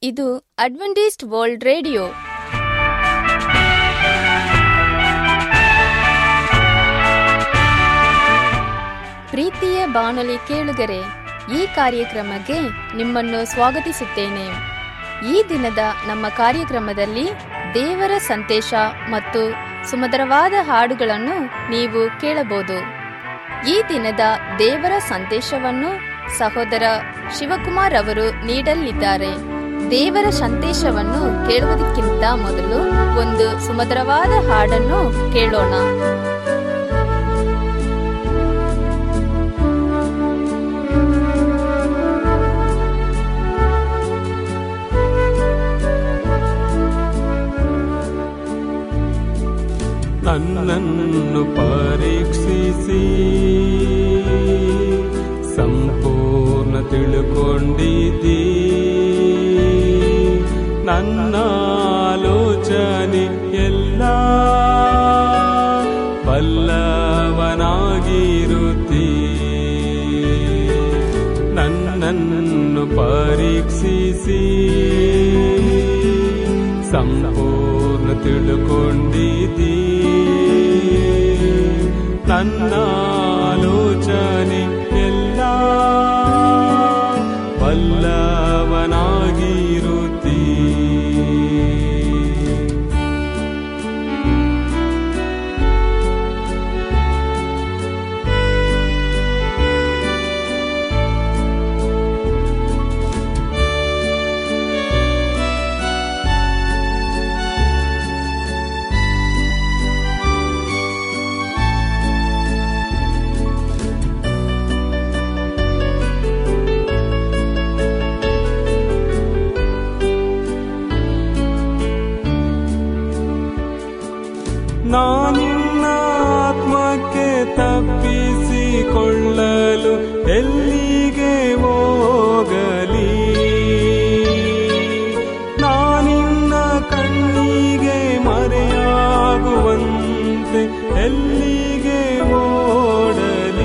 ಇದು Adventist world radio ಪ್ರೀತಿಯ ಬಾನುಲಿ ಕೇಳುಗರೆ ಈ ಕಾರ್ಯಕ್ರಮಕ್ಕೆ ನಿಮ್ಮನ್ನು ಸ್ವಾಗತಿಸುತ್ತೇನೆ ಈ ದಿನದ ನಮ್ಮ ಕಾರ್ಯಕ್ರಮದಲ್ಲಿ ದೇವರ ಸಂದೇಶ ಮತ್ತು ಸುಮಧುರವಾದ ಹಾಡುಗಳನ್ನು ನೀವು ಕೇಳಬಹುದು ಈ ದಿನದ ದೇವರ ಸಂದೇಶವನ್ನು ಸಹೋದರ ಶಿವಕುಮಾರ್ ಅವರು ನೀಡಲಿದ್ದಾರೆ ದೇವರ ಸಂದೇಶವನ್ನು ಕೇಳುವುದಕ್ಕಿಂತ ಮೊದಲು ಒಂದು ಸುಮಧುರವಾದ ಹಾಡನ್ನು ಕೇಳೋಣ ನನ್ನನ್ನು ಪರೀಕ್ಷಿಸಿ ಸಂಪೂರ್ಣ ತಿಳುಕೊಂಡಿದ್ದೀ ನನ್ನ ಆಲೋಚನೆ ಎಲ್ಲ ಬಲ್ಲವನಾಗಿರುತ್ತೀ ನನ್ನನ್ನು ಪರೀಕ್ಷಿಸಿ ಸಂಪೂರ್ಣ ತಿಳುಕೊಂಡಿದ್ದೀ ನನ್ನ ಆಲೋಚನೆ ಎಲ್ಲ ಬಲ್ಲವನಾಗಿರುತ್ತೀ ನಾನಿನ್ನ ಆತ್ಮಕ್ಕೆ ತಪ್ಪಿಸಿಕೊಳ್ಳಲು ಎಲ್ಲಿಗೆ ಹೋಗಲಿ ನಾನಿನ್ನ ಕಣ್ಣಿಗೆ ಮರೆಯಾಗುವಂತೆ ಎಲ್ಲಿಗೆ ಓಡಲಿ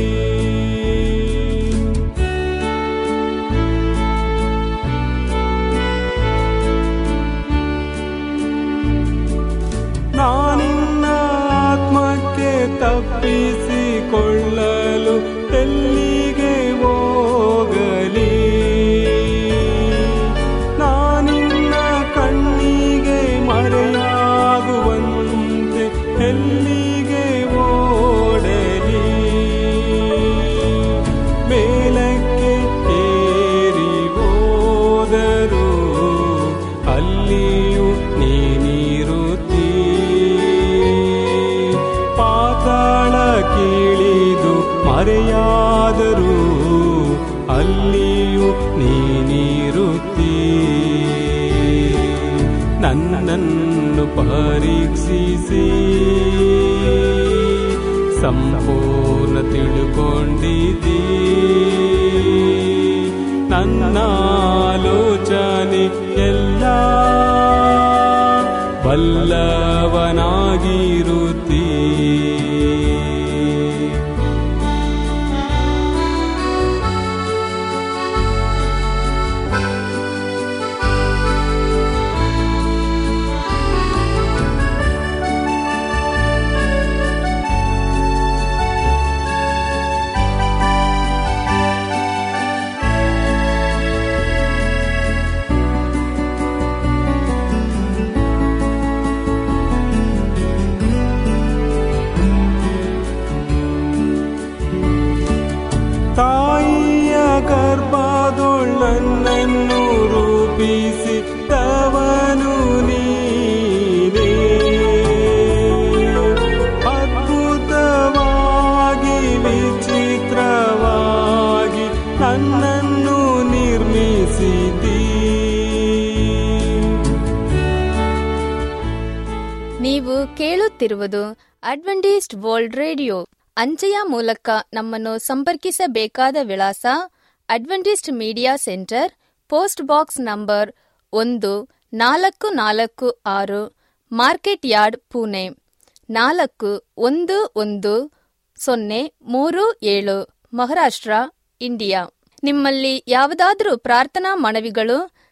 ನಾನಿನ್ನ ಆತ್ಮಕ್ಕೆ ತಪ್ಪಿಸಿಕೊಳ್ಳಲು ಎಲ್ಲಿಗೆ ಹೋಗಲಿ ನಾನಿನ್ನ ಕಣ್ಣಿಗೆ ಮರೆಯಾಗುವಂತೆ ಎಲ್ಲಿಗೆ ಓಡಲಿ ಮೇಲಕ್ಕೆ ಏರಿ ಹೋದರು ಅಲ್ಲಿಯೂ ನೀನಿರುತ್ತೀ ಪಾತಾಳ ಕೀಳಿದು ಮರೆಯಾದರೂ ಅಲ್ಲಿಯೂ ನೀನಿರುತ್ತೀ ನನ್ನನ್ನು ಪರೀಕ್ಷಿಸಿ ಸಂಪೂರ್ಣ ತಿಳುಕೊಂಡಿದ್ದೀ ನನ್ನ ಆಲೋಚನೆ ಎಲ್ಲ ಬಲ್ಲವನಾಗಿರುತ್ತೀ ತಾಯಿಯ ಗರ್ಭದೊಳ್ ನನ್ನನ್ನು ರೂಪಿಸಿ ತವನು ನೀನೇ ಅದ್ಭುತವಾಗಿ ವಿಚಿತ್ರವಾಗಿ ನನ್ನನ್ನು ನಿರ್ಮಿಸಿದ್ದೀ ನೀವು ಕೇಳುತ್ತಿರುವುದು ಅಡ್ವೆಂಟಿಸ್ಟ್ ವರ್ಲ್ಡ್ ರೇಡಿಯೋ ಅಂಚೆಯ ಮೂಲಕ ನಮ್ಮನ್ನು ಸಂಪರ್ಕಿಸಬೇಕಾದ ವಿಳಾಸ Adventist media centre post box number ಒಂದು ನಾಲ್ಕು ನಾಲ್ಕು ಆರು ಮಾರ್ಕೆಟ್ ಯಾರ್ಡ್ ಪುಣೆ ನಾಲ್ಕು ಒಂದು ಒಂದು ಸೊನ್ನೆ ಮೂರು ಏಳು ಮಹಾರಾಷ್ಟ್ರ ಇಂಡಿಯಾ ನಿಮ್ಮಲ್ಲಿ ಯಾವುದಾದರೂ ಪ್ರಾರ್ಥನಾ ಮನವಿಗಳು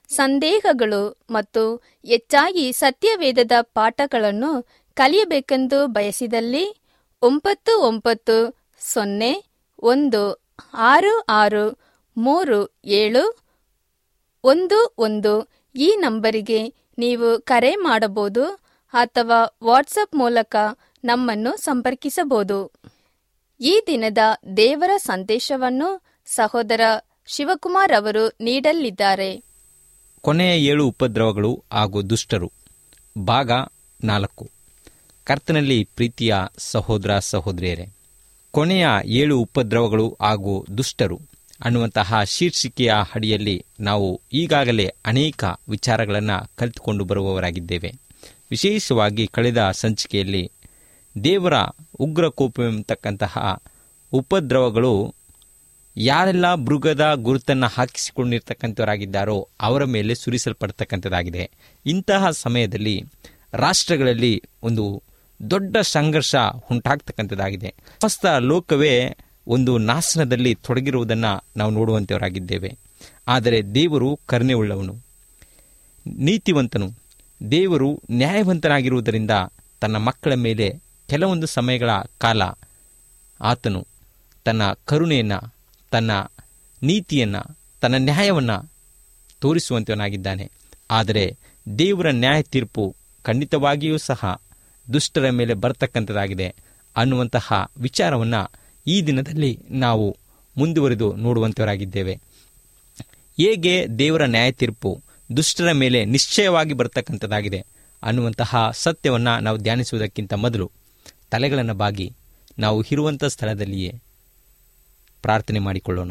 ಸಂದೇಹಗಳು ಮತ್ತು ಹೆಚ್ಚಾಗಿ ಸತ್ಯವೇದದ ಪಾಠಗಳನ್ನು ಕಲಿಯಬೇಕೆಂದು ಬಯಸಿದಲ್ಲಿ ಒಂಬತ್ತು ಒಂಬತ್ತು ಸೊನ್ನೆ ಒಂದು ಆರು ಆರು ಮೂರು ಏಳು ಒಂದು ಒಂದು ಈ ನಂಬರಿಗೆ ನೀವು ಕರೆ ಮಾಡಬಹುದು ಅಥವಾ ವಾಟ್ಸಪ್ ಮೂಲಕ ನಮ್ಮನ್ನು ಸಂಪರ್ಕಿಸಬಹುದು ಈ ದಿನದ ದೇವರ ಸಂದೇಶವನ್ನು ಸಹೋದರ ಶಿವಕುಮಾರ್ ಅವರು ನೀಡಲಿದ್ದಾರೆ ಕೊನೆಯ ಏಳು ಉಪದ್ರವಗಳು ಹಾಗೂ ದುಷ್ಟರು ಭಾಗ ನಾಲ್ಕು ಕರ್ತನಲ್ಲಿ ಪ್ರೀತಿಯ ಸಹೋದರ ಸಹೋದರಿಯರೇ ಕೊನೆಯ ಏಳು ಉಪದ್ರವಗಳು ಹಾಗೂ ದುಷ್ಟರು ಅನ್ನುವಂತಹ ಶೀರ್ಷಿಕೆಯ ಅಡಿಯಲ್ಲಿ ನಾವು ಈಗಾಗಲೇ ಅನೇಕ ವಿಚಾರಗಳನ್ನು ಕಲಿತುಕೊಂಡು ಬರುವವರಾಗಿದ್ದೇವೆ ವಿಶೇಷವಾಗಿ ಕಳೆದ ಸಂಚಿಕೆಯಲ್ಲಿ ದೇವರ ಉಗ್ರ ಕೋಪವೆಂಬತಕ್ಕಂತಹ ಉಪದ್ರವಗಳು ಯಾರೆಲ್ಲ ಮೃಗದ ಗುರುತನ್ನು ಹಾಕಿಸಿಕೊಂಡಿರ್ತಕ್ಕಂಥವರಾಗಿದ್ದಾರೋ ಅವರ ಮೇಲೆ ಸುರಿಸಲ್ಪಡ್ತಕ್ಕಂಥದ್ದಾಗಿದೆ ಇಂತಹ ಸಮಯದಲ್ಲಿ ರಾಷ್ಟ್ರಗಳಲ್ಲಿ ಒಂದು ದೊಡ್ಡ ಸಂಘರ್ಷ ಉಂಟಾಗ್ತಕ್ಕಂಥದ್ದಾಗಿದೆ ಸಮಸ್ತ ಲೋಕವೇ ಒಂದು ನಾಶನದಲ್ಲಿ ತೊಡಗಿರುವುದನ್ನು ನಾವು ನೋಡುವಂಥವರಾಗಿದ್ದೇವೆ ಆದರೆ ದೇವರು ಕರುಣೆ ಉಳ್ಳವನು ನೀತಿವಂತನು ದೇವರು ನ್ಯಾಯವಂತನಾಗಿರುವುದರಿಂದ ತನ್ನ ಮಕ್ಕಳ ಮೇಲೆ ಕೆಲವೊಂದು ಸಮಯಗಳ ಕಾಲ ಆತನು ತನ್ನ ಕರುಣೆಯನ್ನು ತನ್ನ ನೀತಿಯನ್ನು ತನ್ನ ನ್ಯಾಯವನ್ನು ತೋರಿಸುವಂತವನಾಗಿದ್ದಾನೆ ಆದರೆ ದೇವರ ನ್ಯಾಯ ತೀರ್ಪು ಖಂಡಿತವಾಗಿಯೂ ಸಹ ದುಷ್ಟರ ಮೇಲೆ ಬರ್ತಕ್ಕಂಥದ್ದಾಗಿದೆ ಅನ್ನುವಂತಹ ವಿಚಾರವನ್ನು ಈ ದಿನದಲ್ಲಿ ನಾವು ಮುಂದುವರೆದು ನೋಡುವಂಥವರಾಗಿದ್ದೇವೆ ಹೇಗೆ ದೇವರ ನ್ಯಾಯ ತೀರ್ಪು ದುಷ್ಟರ ಮೇಲೆ ನಿಶ್ಚಯವಾಗಿ ಬರ್ತಕ್ಕಂಥದ್ದಾಗಿದೆ ಅನ್ನುವಂತಹ ಸತ್ಯವನ್ನು ನಾವು ಧ್ಯಾನಿಸುವುದಕ್ಕಿಂತ ಮೊದಲು ತಲೆಗಳನ್ನು ಬಾಗಿ ನಾವು ಇರುವಂಥ ಸ್ಥಳದಲ್ಲಿಯೇ ಪ್ರಾರ್ಥನೆ ಮಾಡಿಕೊಳ್ಳೋಣ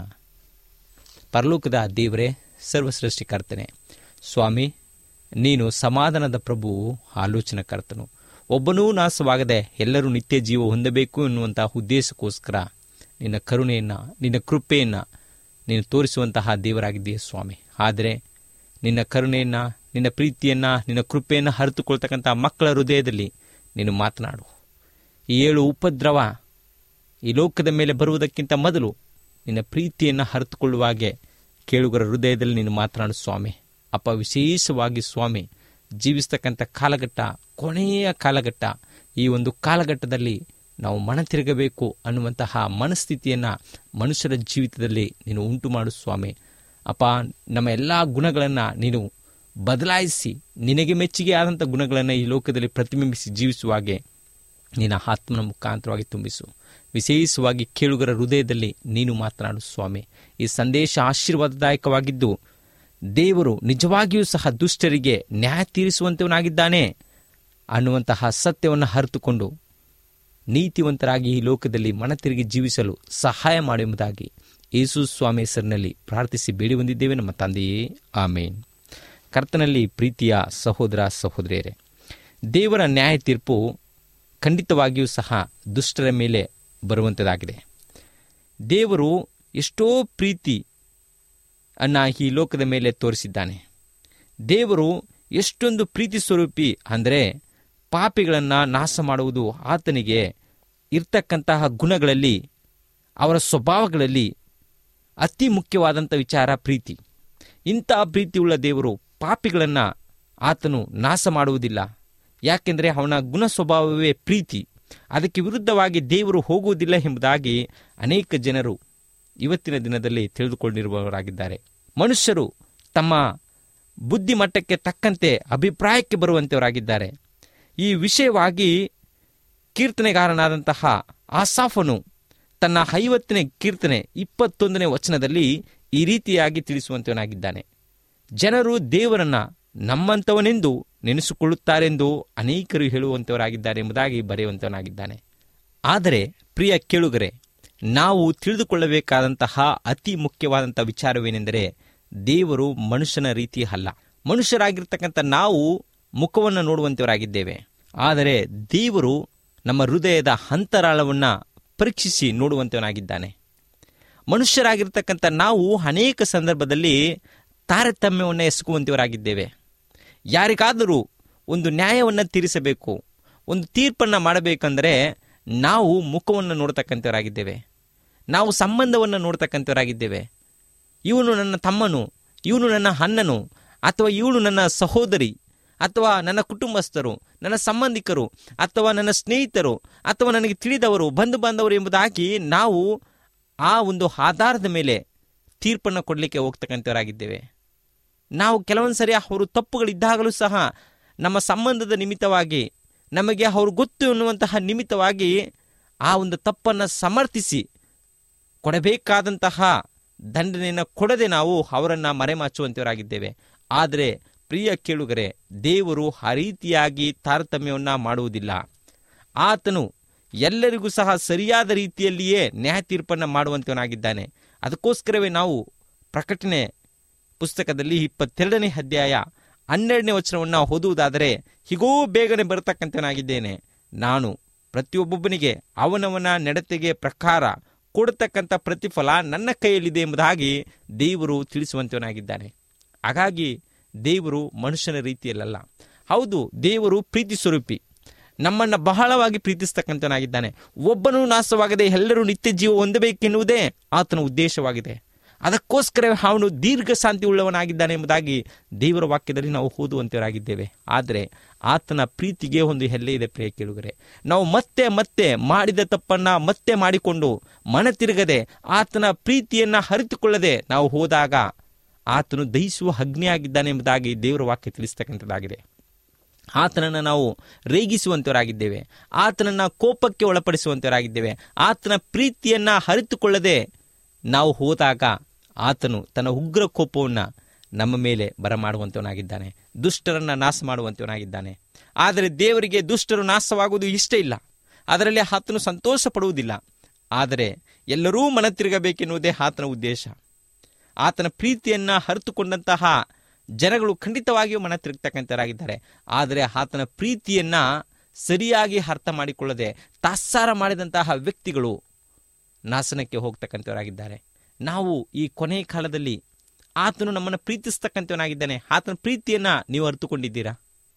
ಪರಲೋಕದ ದೇವರೇ ಸರ್ವಸೃಷ್ಟಿಕರ್ತನೆ ಸ್ವಾಮಿ ನೀನು ಸಮಾಧಾನದ ಪ್ರಭುವು ಆಲೋಚನಕರ್ತನು ಒಬ್ಬನೂ ನಾಶವಾಗದೆ ಎಲ್ಲರೂ ನಿತ್ಯ ಜೀವ ಹೊಂದಬೇಕು ಎನ್ನುವಂತಹ ಉದ್ದೇಶಕ್ಕೋಸ್ಕರ ನಿನ್ನ ಕರುಣೆಯನ್ನು ನಿನ್ನ ಕೃಪೆಯನ್ನು ನೀನು ತೋರಿಸುವಂತಹ ದೇವರಾಗಿದ್ದೀಯ ಸ್ವಾಮಿ ಆದರೆ ನಿನ್ನ ಕರುಣೆಯನ್ನು ನಿನ್ನ ಪ್ರೀತಿಯನ್ನು ನಿನ್ನ ಕೃಪೆಯನ್ನು ಹರಿತುಕೊಳ್ತಕ್ಕಂಥ ಮಕ್ಕಳ ಹೃದಯದಲ್ಲಿ ನೀನು ಮಾತನಾಡು ಈ ಏಳು ಉಪದ್ರವ ಈ ಲೋಕದ ಮೇಲೆ ಬರುವುದಕ್ಕಿಂತ ಮೊದಲು ನಿನ್ನ ಪ್ರೀತಿಯನ್ನು ಹರಿತುಕೊಳ್ಳುವ ಹಾಗೆ ಕೇಳುಗರ ಹೃದಯದಲ್ಲಿ ನೀನು ಮಾತನಾಡು ಸ್ವಾಮಿ ಅಪ್ಪ ವಿಶೇಷವಾಗಿ ಸ್ವಾಮಿ ಜೀವಿಸ್ತಕ್ಕಂಥ ಕಾಲಘಟ್ಟ ಕೊನೆಯ ಕಾಲಘಟ್ಟ ಈ ಒಂದು ಕಾಲಘಟ್ಟದಲ್ಲಿ ನಾವು ಮನ ತಿರುಗಬೇಕು ಅನ್ನುವಂತಹ ಮನಸ್ಥಿತಿಯನ್ನು ಮನುಷ್ಯರ ಜೀವಿತದಲ್ಲಿ ನೀನು ಉಂಟು ಮಾಡು ಸ್ವಾಮಿ ಅಪ್ಪ ನಮ್ಮ ಎಲ್ಲ ಗುಣಗಳನ್ನು ನೀನು ಬದಲಾಯಿಸಿ ನಿನಗೆ ಮೆಚ್ಚುಗೆ ಆದಂಥ ಗುಣಗಳನ್ನು ಈ ಲೋಕದಲ್ಲಿ ಪ್ರತಿಬಿಂಬಿಸಿ ಜೀವಿಸುವ ಹಾಗೆ ನಿನ್ನ ಆತ್ಮನ ಮುಖಾಂತರವಾಗಿ ತುಂಬಿಸು ವಿಶೇಷವಾಗಿ ಕೇಳುಗರ ಹೃದಯದಲ್ಲಿ ನೀನು ಮಾತನಾಡು ಸ್ವಾಮಿ ಈ ಸಂದೇಶ ಆಶೀರ್ವಾದದಾಯಕವಾಗಿದ್ದು ದೇವರು ನಿಜವಾಗಿಯೂ ಸಹ ದುಷ್ಟರಿಗೆ ನ್ಯಾಯ ತೀರಿಸುವಂತವನಾಗಿದ್ದಾನೆ ಅನ್ನುವಂತಹ ಸತ್ಯವನ್ನು ಅರಿತುಕೊಂಡು ನೀತಿವಂತರಾಗಿ ಈ ಲೋಕದಲ್ಲಿ ಮನ ತಿರುಗಿ ಜೀವಿಸಲು ಸಹಾಯ ಮಾಡುವುದಾಗಿ ಯೇಸು ಸ್ವಾಮಿ ಹೆಸರಿನಲ್ಲಿ ಪ್ರಾರ್ಥಿಸಿ ಬೇಡಿ ಬಂದಿದ್ದೇವೆ ನಮ್ಮ ತಂದೆಯೇ ಆಮೇನ್ ಕರ್ತನಲ್ಲಿ ಪ್ರೀತಿಯ ಸಹೋದರ ಸಹೋದರಿಯರೇ ದೇವರ ನ್ಯಾಯ ತೀರ್ಪು ಖಂಡಿತವಾಗಿಯೂ ಸಹ ದುಷ್ಟರ ಮೇಲೆ ಬರುವಂಥದ್ದಾಗಿದೆ ದೇವರು ಎಷ್ಟೋ ಪ್ರೀತಿ ಅನ್ನ ಈ ಲೋಕದ ಮೇಲೆ ತೋರಿಸಿದ್ದಾನೆ ದೇವರು ಎಷ್ಟೊಂದು ಪ್ರೀತಿ ಸ್ವರೂಪಿ ಅಂದರೆ ಪಾಪಿಗಳನ್ನು ನಾಶ ಮಾಡುವುದು ಆತನಿಗೆ ಇರ್ತಕ್ಕಂತಹ ಗುಣಗಳಲ್ಲಿ ಅವರ ಸ್ವಭಾವಗಳಲ್ಲಿ ಅತಿ ಮುಖ್ಯವಾದಂಥ ವಿಚಾರ ಪ್ರೀತಿ ಇಂತಹ ಪ್ರೀತಿಯುಳ್ಳ ದೇವರು ಪಾಪಿಗಳನ್ನು ಆತನು ನಾಶ ಮಾಡುವುದಿಲ್ಲ ಯಾಕೆಂದರೆ ಅವನ ಗುಣ ಸ್ವಭಾವವೇ ಪ್ರೀತಿ ಅದಕ್ಕೆ ವಿರುದ್ಧವಾಗಿ ದೇವರು ಹೋಗುವುದಿಲ್ಲ ಎಂಬುದಾಗಿ ಅನೇಕ ಜನರು ಇವತ್ತಿನ ದಿನದಲ್ಲಿ ತಿಳಿದುಕೊಂಡಿರುವವರಾಗಿದ್ದಾರೆ ಮನುಷ್ಯರು ತಮ್ಮ ಬುದ್ಧಿಮಟ್ಟಕ್ಕೆ ತಕ್ಕಂತೆ ಅಭಿಪ್ರಾಯಕ್ಕೆ ಬರುವಂತೆಯವರಾಗಿದ್ದಾರೆ ಈ ವಿಷಯವಾಗಿ ಕೀರ್ತನೆಗಾರನಾದಂತಹ ಆಸಾಫನು ತನ್ನ ಐವತ್ತನೇ ಕೀರ್ತನೆ ಇಪ್ಪತ್ತೊಂದನೇ ವಚನದಲ್ಲಿ ಈ ರೀತಿಯಾಗಿ ತಿಳಿಸುವಂತವನಾಗಿದ್ದಾನೆ ಜನರು ದೇವರನ್ನ ನಮ್ಮಂಥವನೆಂದು ನೆನೆಸಿಕೊಳ್ಳುತ್ತಾರೆಂದು ಅನೇಕರು ಹೇಳುವಂಥವರಾಗಿದ್ದಾರೆ ಎಂಬುದಾಗಿ ಬರೆಯುವಂಥವನಾಗಿದ್ದಾನೆ ಆದರೆ ಪ್ರಿಯ ಕೇಳುಗರೆ ನಾವು ತಿಳಿದುಕೊಳ್ಳಬೇಕಾದಂತಹ ಅತಿ ಮುಖ್ಯವಾದಂಥ ವಿಚಾರವೇನೆಂದರೆ ದೇವರು ಮನುಷ್ಯನ ರೀತಿ ಅಲ್ಲ ಮನುಷ್ಯರಾಗಿರ್ತಕ್ಕಂಥ ನಾವು ಮುಖವನ್ನು ನೋಡುವಂಥವರಾಗಿದ್ದೇವೆ ಆದರೆ ದೇವರು ನಮ್ಮ ಹೃದಯದ ಅಂತರಾಳವನ್ನು ಪರೀಕ್ಷಿಸಿ ನೋಡುವಂಥವನಾಗಿದ್ದಾನೆ ಮನುಷ್ಯರಾಗಿರ್ತಕ್ಕಂಥ ನಾವು ಅನೇಕ ಸಂದರ್ಭದಲ್ಲಿ ತಾರತಮ್ಯವನ್ನು ಎಸಗುವಂಥವರಾಗಿದ್ದೇವೆ ಯಾರಿಗಾದರೂ ಒಂದು ನ್ಯಾಯವನ್ನು ತೀರಿಸಬೇಕು ಒಂದು ತೀರ್ಪನ್ನು ಮಾಡಬೇಕಂದರೆ ನಾವು ಮುಖವನ್ನು ನೋಡ್ತಕ್ಕಂಥವರಾಗಿದ್ದೇವೆ ನಾವು ಸಂಬಂಧವನ್ನು ನೋಡ್ತಕ್ಕಂಥವರಾಗಿದ್ದೇವೆ ಇವನು ನನ್ನ ತಮ್ಮನು ಇವನು ನನ್ನ ಅಣ್ಣನು ಅಥವಾ ಇವಳು ನನ್ನ ಸಹೋದರಿ ಅಥವಾ ನನ್ನ ಕುಟುಂಬಸ್ಥರು ನನ್ನ ಸಂಬಂಧಿಕರು ಅಥವಾ ನನ್ನ ಸ್ನೇಹಿತರು ಅಥವಾ ನನಗೆ ತಿಳಿದವರು ಬಂಧು ಬಾಂಧವರು ಎಂಬುದಾಗಿ ನಾವು ಆ ಒಂದು ಆಧಾರದ ಮೇಲೆ ತೀರ್ಪನ್ನು ಕೊಡಲಿಕ್ಕೆ ಹೋಗ್ತಕ್ಕಂಥವರಾಗಿದ್ದೇವೆ ನಾವು ಕೆಲವೊಂದು ಸರಿ ಅವರು ತಪ್ಪುಗಳಿದ್ದಾಗಲೂ ಸಹ ನಮ್ಮ ಸಂಬಂಧದ ನಿಮಿತ್ತವಾಗಿ ನಮಗೆ ಅವರು ಗೊತ್ತು ಎನ್ನುವಂತಹ ನಿಮಿತ್ತವಾಗಿ ಆ ಒಂದು ತಪ್ಪನ್ನು ಸಮರ್ಥಿಸಿ ಕೊಡಬೇಕಾದಂತಹ ದಂಡನೆಯನ್ನು ಕೊಡದೆ ನಾವು ಅವರನ್ನು ಮರೆಮಾಚುವಂಥವರಾಗಿದ್ದೇವೆ ಆದರೆ ಪ್ರಿಯ ಕೇಳುಗರೆ ದೇವರು ಆ ರೀತಿಯಾಗಿ ತಾರತಮ್ಯವನ್ನು ಮಾಡುವುದಿಲ್ಲ ಆತನು ಎಲ್ಲರಿಗೂ ಸಹ ಸರಿಯಾದ ರೀತಿಯಲ್ಲಿಯೇ ನ್ಯಾಯ ತೀರ್ಪನ್ನು ಮಾಡುವಂತವನಾಗಿದ್ದಾನೆ ಅದಕ್ಕೋಸ್ಕರವೇ ನಾವು ಪ್ರಕಟಣೆ ಪುಸ್ತಕದಲ್ಲಿ ಇಪ್ಪತ್ತೆರಡನೇ ಅಧ್ಯಾಯ ಹನ್ನೆರಡನೇ ವಚನವನ್ನು ಓದುವುದಾದರೆ ಹೀಗೋ ಬೇಗನೆ ಬರತಕ್ಕಂಥವನಾಗಿದ್ದೇನೆ ನಾನು ಪ್ರತಿಯೊಬ್ಬೊಬ್ಬನಿಗೆ ಅವನವನ ನಡತೆಗೆ ಪ್ರಕಾರ ಕೊಡತಕ್ಕಂಥ ಪ್ರತಿಫಲ ನನ್ನ ಕೈಯಲ್ಲಿದೆ ಎಂಬುದಾಗಿ ದೇವರು ತಿಳಿಸುವಂತವನಾಗಿದ್ದಾನೆ ಹಾಗಾಗಿ ದೇವರು ಮನುಷ್ಯನ ರೀತಿಯಲ್ಲ ಹೌದು ದೇವರು ಪ್ರೀತಿ ಸ್ವರೂಪಿ ನಮ್ಮನ್ನು ಬಹಳವಾಗಿ ಪ್ರೀತಿಸ್ತಕ್ಕಂಥವನಾಗಿದ್ದಾನೆ ಒಬ್ಬನೂ ನಾಶವಾಗದೆ ಎಲ್ಲರೂ ನಿತ್ಯ ಜೀವ ಹೊಂದಬೇಕೆನ್ನುವುದೇ ಆತನ ಉದ್ದೇಶವಾಗಿದೆ ಅದಕ್ಕೋಸ್ಕರ ಅವನು ದೀರ್ಘ ಶಾಂತಿ ಉಳ್ಳವನಾಗಿದ್ದಾನೆ ಎಂಬುದಾಗಿ ದೇವರ ವಾಕ್ಯದಲ್ಲಿ ನಾವು ಓದುವಂತವರಾಗಿದ್ದೇವೆ ಆದರೆ ಆತನ ಪ್ರೀತಿಗೆ ಒಂದು ಹೆಲ್ಲೆ ಇದೆ ಪ್ರಿಯ ಕೇಳುಗರೆ ನಾವು ಮತ್ತೆ ಮತ್ತೆ ಮಾಡಿದ ತಪ್ಪನ್ನ ಮತ್ತೆ ಮಾಡಿಕೊಂಡು ಮನ ತಿರುಗದೆ ಆತನ ಪ್ರೀತಿಯನ್ನ ಹರಿತುಕೊಳ್ಳದೆ ನಾವು ಹೋದಾಗ ಆತನು ದಹಿಸುವ ಅಗ್ನಿಯಾಗಿದ್ದಾನೆ ಎಂಬುದಾಗಿ ದೇವರ ವಾಕ್ಯ ತಿಳಿಸ್ತಕ್ಕಂಥದ್ದಾಗಿದೆ ಆತನನ್ನು ನಾವು ರೇಗಿಸುವಂತವರಾಗಿದ್ದೇವೆ ಆತನನ್ನು ಕೋಪಕ್ಕೆ ಒಳಪಡಿಸುವಂತವರಾಗಿದ್ದೇವೆ ಆತನ ಪ್ರೀತಿಯನ್ನ ಹರಿತುಕೊಳ್ಳದೆ ನಾವು ಹೋದಾಗ ಆತನು ತನ್ನ ಉಗ್ರ ಕೋಪವನ್ನು ನಮ್ಮ ಮೇಲೆ ಬರಮಾಡುವಂತವನಾಗಿದ್ದಾನೆ ದುಷ್ಟರನ್ನ ನಾಶ ಮಾಡುವಂತವನಾಗಿದ್ದಾನೆ ಆದರೆ ದೇವರಿಗೆ ದುಷ್ಟರು ನಾಶವಾಗುವುದು ಇಷ್ಟ ಇಲ್ಲ ಅದರಲ್ಲಿ ಆತನು ಸಂತೋಷ ಪಡುವುದಿಲ್ಲ ಆದರೆ ಎಲ್ಲರೂ ಮನ ತಿರುಗಬೇಕೆನ್ನುವುದೇ ಆತನ ಉದ್ದೇಶ ಆತನ ಪ್ರೀತಿಯನ್ನ ಹರಿತುಕೊಂಡಂತಹ ಜನಗಳು ಖಂಡಿತವಾಗಿಯೂ ಮನ ತಿರುಗ್ತಕ್ಕಂಥವರಾಗಿದ್ದಾರೆ ಆದರೆ ಆತನ ಪ್ರೀತಿಯನ್ನ ಸರಿಯಾಗಿ ಅರ್ಥ ಮಾಡಿಕೊಳ್ಳದೆ ತಾತ್ಸಾರ ಮಾಡಿದಂತಹ ವ್ಯಕ್ತಿಗಳು ನಾಶನಕ್ಕೆ ಹೋಗ್ತಕ್ಕಂಥವರಾಗಿದ್ದಾರೆ ನಾವು ಈ ಕೊನೆಯ ಕಾಲದಲ್ಲಿ ಆತನು ನಮ್ಮನ್ನು ಪ್ರೀತಿಸ್ತಕ್ಕಂಥವನಾಗಿದ್ದಾನೆ ಆತನ ಪ್ರೀತಿಯನ್ನ ನೀವು ಅರ್ಥಕೊಂಡಿದ್ದೀರಾ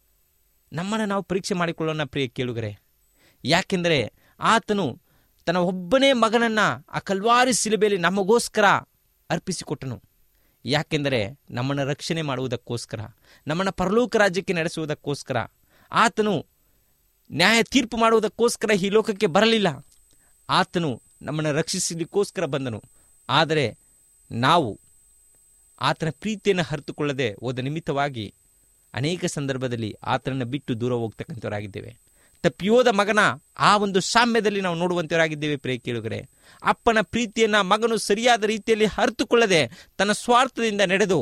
ನಮ್ಮನ್ನು ನಾವು ಪರೀಕ್ಷೆ ಮಾಡಿಕೊಳ್ಳೋಣ ಪ್ರಿಯ ಕೇಳುಗರೆ ಯಾಕೆಂದರೆ ಆತನು ತನ್ನ ಒಬ್ಬನೇ ಮಗನನ್ನ ಆ ಕಲ್ವಾರಿ ಸಿಲುಬೆಯಲ್ಲಿ ನಮಗೋಸ್ಕರ ಅರ್ಪಿಸಿಕೊಟ್ಟನು ಯಾಕೆಂದರೆ ನಮ್ಮನ್ನು ರಕ್ಷಣೆ ಮಾಡುವುದಕ್ಕೋಸ್ಕರ ನಮ್ಮನ್ನು ಪರಲೋಕ ರಾಜ್ಯಕ್ಕೆ ನಡೆಸುವುದಕ್ಕೋಸ್ಕರ ಆತನು ನ್ಯಾಯ ತೀರ್ಪು ಮಾಡುವುದಕ್ಕೋಸ್ಕರ ಈ ಲೋಕಕ್ಕೆ ಬರಲಿಲ್ಲ ಆತನು ನಮ್ಮನ್ನು ರಕ್ಷಿಸಲಿಕ್ಕೋಸ್ಕರ ಬಂದನು ಆದರೆ ನಾವು ಆತನ ಪ್ರೀತಿಯನ್ನು ಹರಿತುಕೊಳ್ಳದೆ ಹೋದ ನಿಮಿತ್ತವಾಗಿ ಅನೇಕ ಸಂದರ್ಭದಲ್ಲಿ ಆತನನ್ನು ಬಿಟ್ಟು ದೂರ ಹೋಗ್ತಕ್ಕಂಥವರಾಗಿದ್ದೇವೆ ತಪ್ಪಿಯೋದ ಮಗನ ಆ ಒಂದು ಸಾಮ್ಯದಲ್ಲಿ ನಾವು ನೋಡುವಂತವರಾಗಿದ್ದೇವೆ ಪ್ರಿಯ ಕೇಳುಗರೆ ಅಪ್ಪನ ಪ್ರೀತಿಯನ್ನ ಮಗನು ಸರಿಯಾದ ರೀತಿಯಲ್ಲಿ ಹರಿತುಕೊಳ್ಳದೆ ತನ್ನ ಸ್ವಾರ್ಥದಿಂದ ನಡೆದು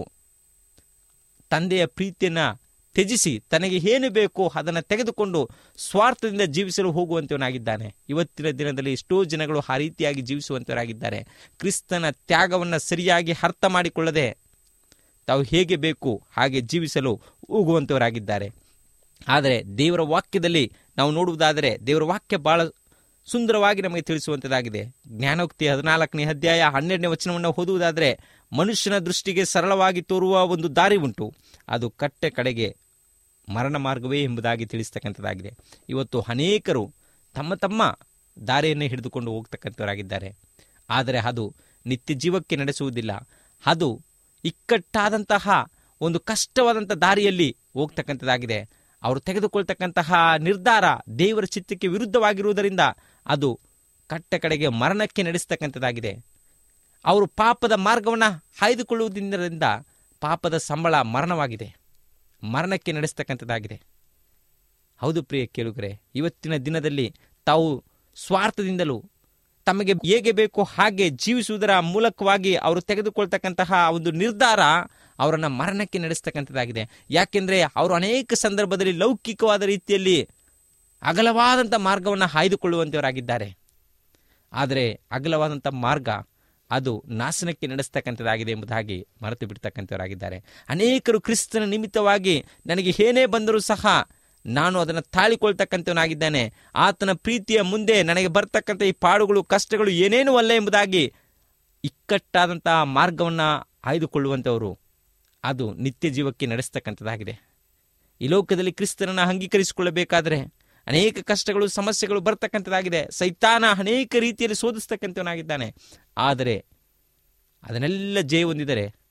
ತಂದೆಯ ಪ್ರೀತಿಯನ್ನ ತ್ಯಜಿಸಿ ತನಗೆ ಏನು ಬೇಕೋ ಅದನ್ನು ತೆಗೆದುಕೊಂಡು ಸ್ವಾರ್ಥದಿಂದ ಜೀವಿಸಲು ಹೋಗುವಂತವನಾಗಿದ್ದಾನೆ ಇವತ್ತಿನ ದಿನದಲ್ಲಿ ಎಷ್ಟೋ ಜನಗಳು ಆ ರೀತಿಯಾಗಿ ಜೀವಿಸುವಂತವರಾಗಿದ್ದಾರೆ ಕ್ರಿಸ್ತನ ತ್ಯಾಗವನ್ನು ಸರಿಯಾಗಿ ಅರ್ಥ ಮಾಡಿಕೊಳ್ಳದೆ ತಾವು ಹೇಗೆ ಬೇಕು ಹಾಗೆ ಜೀವಿಸಲು ಹೋಗುವಂತವರಾಗಿದ್ದಾರೆ ಆದರೆ ದೇವರ ವಾಕ್ಯದಲ್ಲಿ ನಾವು ನೋಡುವುದಾದರೆ ದೇವರ ವಾಕ್ಯ ಬಹಳ ಸುಂದರವಾಗಿ ನಮಗೆ ತಿಳಿಸುವಂಥದ್ದಾಗಿದೆ ಜ್ಞಾನೋಕ್ತಿ ಹದಿನಾಲ್ಕನೇ ಅಧ್ಯಾಯ ಹನ್ನೆರಡನೇ ವಚನವನ್ನು ಓದುವುದಾದರೆ ಮನುಷ್ಯನ ದೃಷ್ಟಿಗೆ ಸರಳವಾಗಿ ತೋರುವ ಒಂದು ದಾರಿ ಉಂಟು ಅದು ಕಟ್ಟೆ ಕಡೆಗೆ ಮರಣ ಮಾರ್ಗವೇ ಎಂಬುದಾಗಿ ತಿಳಿಸ್ತಕ್ಕಂಥದ್ದಾಗಿದೆ ಇವತ್ತು ಅನೇಕರು ತಮ್ಮ ತಮ್ಮ ದಾರಿಯನ್ನೇ ಹಿಡಿದುಕೊಂಡು ಹೋಗ್ತಕ್ಕಂಥವರಾಗಿದ್ದಾರೆ ಆದರೆ ಅದು ನಿತ್ಯ ಜೀವಕ್ಕೆ ನಡೆಸುವುದಿಲ್ಲ ಅದು ಇಕ್ಕಟ್ಟಾದಂತಹ ಒಂದು ಕಷ್ಟವಾದಂಥ ದಾರಿಯಲ್ಲಿ ಹೋಗ್ತಕ್ಕಂಥದ್ದಾಗಿದೆ ಅವರು ತೆಗೆದುಕೊಳ್ತಕ್ಕಂತಹ ನಿರ್ಧಾರ ದೇವರ ಚಿತ್ತಕ್ಕೆ ವಿರುದ್ಧವಾಗಿರುವುದರಿಂದ ಅದು ಕಟ್ಟ ಕಡೆಗೆ ಮರಣಕ್ಕೆ ನಡೆಸ್ತಕ್ಕಂಥದ್ದಾಗಿದೆ ಅವರು ಪಾಪದ ಮಾರ್ಗವನ್ನು ಆಯ್ದುಕೊಳ್ಳುವುದರಿಂದ ಪಾಪದ ಸಂಬಳ ಮರಣವಾಗಿದೆ ಮರಣಕ್ಕೆ ನಡೆಸ್ತಕ್ಕಂಥದ್ದಾಗಿದೆ ಹೌದು ಪ್ರಿಯ ಕೇಳುಗರೆ ಇವತ್ತಿನ ದಿನದಲ್ಲಿ ತಾವು ಸ್ವಾರ್ಥದಿಂದಲೂ ತಮಗೆ ಹೇಗೆ ಬೇಕೋ ಹಾಗೆ ಜೀವಿಸುವುದರ ಮೂಲಕವಾಗಿ ಅವರು ತೆಗೆದುಕೊಳ್ತಕ್ಕಂತಹ ಒಂದು ನಿರ್ಧಾರ ಅವರನ್ನು ಮರಣಕ್ಕೆ ನಡೆಸ್ತಕ್ಕಂಥದ್ದಾಗಿದೆ ಯಾಕೆಂದರೆ ಅವರು ಅನೇಕ ಸಂದರ್ಭದಲ್ಲಿ ಲೌಕಿಕವಾದ ರೀತಿಯಲ್ಲಿ ಅಗಲವಾದಂಥ ಮಾರ್ಗವನ್ನು ಆಯ್ದುಕೊಳ್ಳುವಂಥವರಾಗಿದ್ದಾರೆ ಆದರೆ ಅಗಲವಾದಂಥ ಮಾರ್ಗ ಅದು ನಾಶನಕ್ಕೆ ನಡೆಸ್ತಕ್ಕಂಥದ್ದಾಗಿದೆ ಎಂಬುದಾಗಿ ಮರೆತು ಬಿಡ್ತಕ್ಕಂಥವರಾಗಿದ್ದಾರೆ ಅನೇಕರು ಕ್ರಿಸ್ತನ ನಿಮಿತ್ತವಾಗಿ ನನಗೆ ಏನೇ ಬಂದರೂ ಸಹ ನಾನು ಅದನ್ನು ತಾಳಿಕೊಳ್ತಕ್ಕಂಥವನಾಗಿದ್ದೇನೆ ಆತನ ಪ್ರೀತಿಯ ಮುಂದೆ ನನಗೆ ಬರ್ತಕ್ಕಂಥ ಈ ಪಾಡುಗಳು ಕಷ್ಟಗಳು ಏನೇನೂ ಅಲ್ಲ ಎಂಬುದಾಗಿ ಇಕ್ಕಟ್ಟಾದಂತಹ ಮಾರ್ಗವನ್ನು ಆಯ್ದುಕೊಳ್ಳುವಂಥವರು ಅದು ನಿತ್ಯ ಜೀವಕ್ಕೆ ನಡೆಸ್ತಕ್ಕಂಥದ್ದಾಗಿದೆ ಈ ಲೋಕದಲ್ಲಿ ಕ್ರಿಸ್ತನನ್ನು ಅಂಗೀಕರಿಸಿಕೊಳ್ಳಬೇಕಾದ್ರೆ ಅನೇಕ ಕಷ್ಟಗಳು ಸಮಸ್ಯೆಗಳು ಬರ್ತಕ್ಕಂಥದ್ದಾಗಿದೆ ಸೈತಾನ ಅನೇಕ ರೀತಿಯಲ್ಲಿ ಶೋಧಿಸ್ತಕ್ಕಂಥವನಾಗಿದ್ದಾನೆ ಆದರೆ ಅದನ್ನೆಲ್ಲ ಜಯ ಹೊಂದಿದರೆ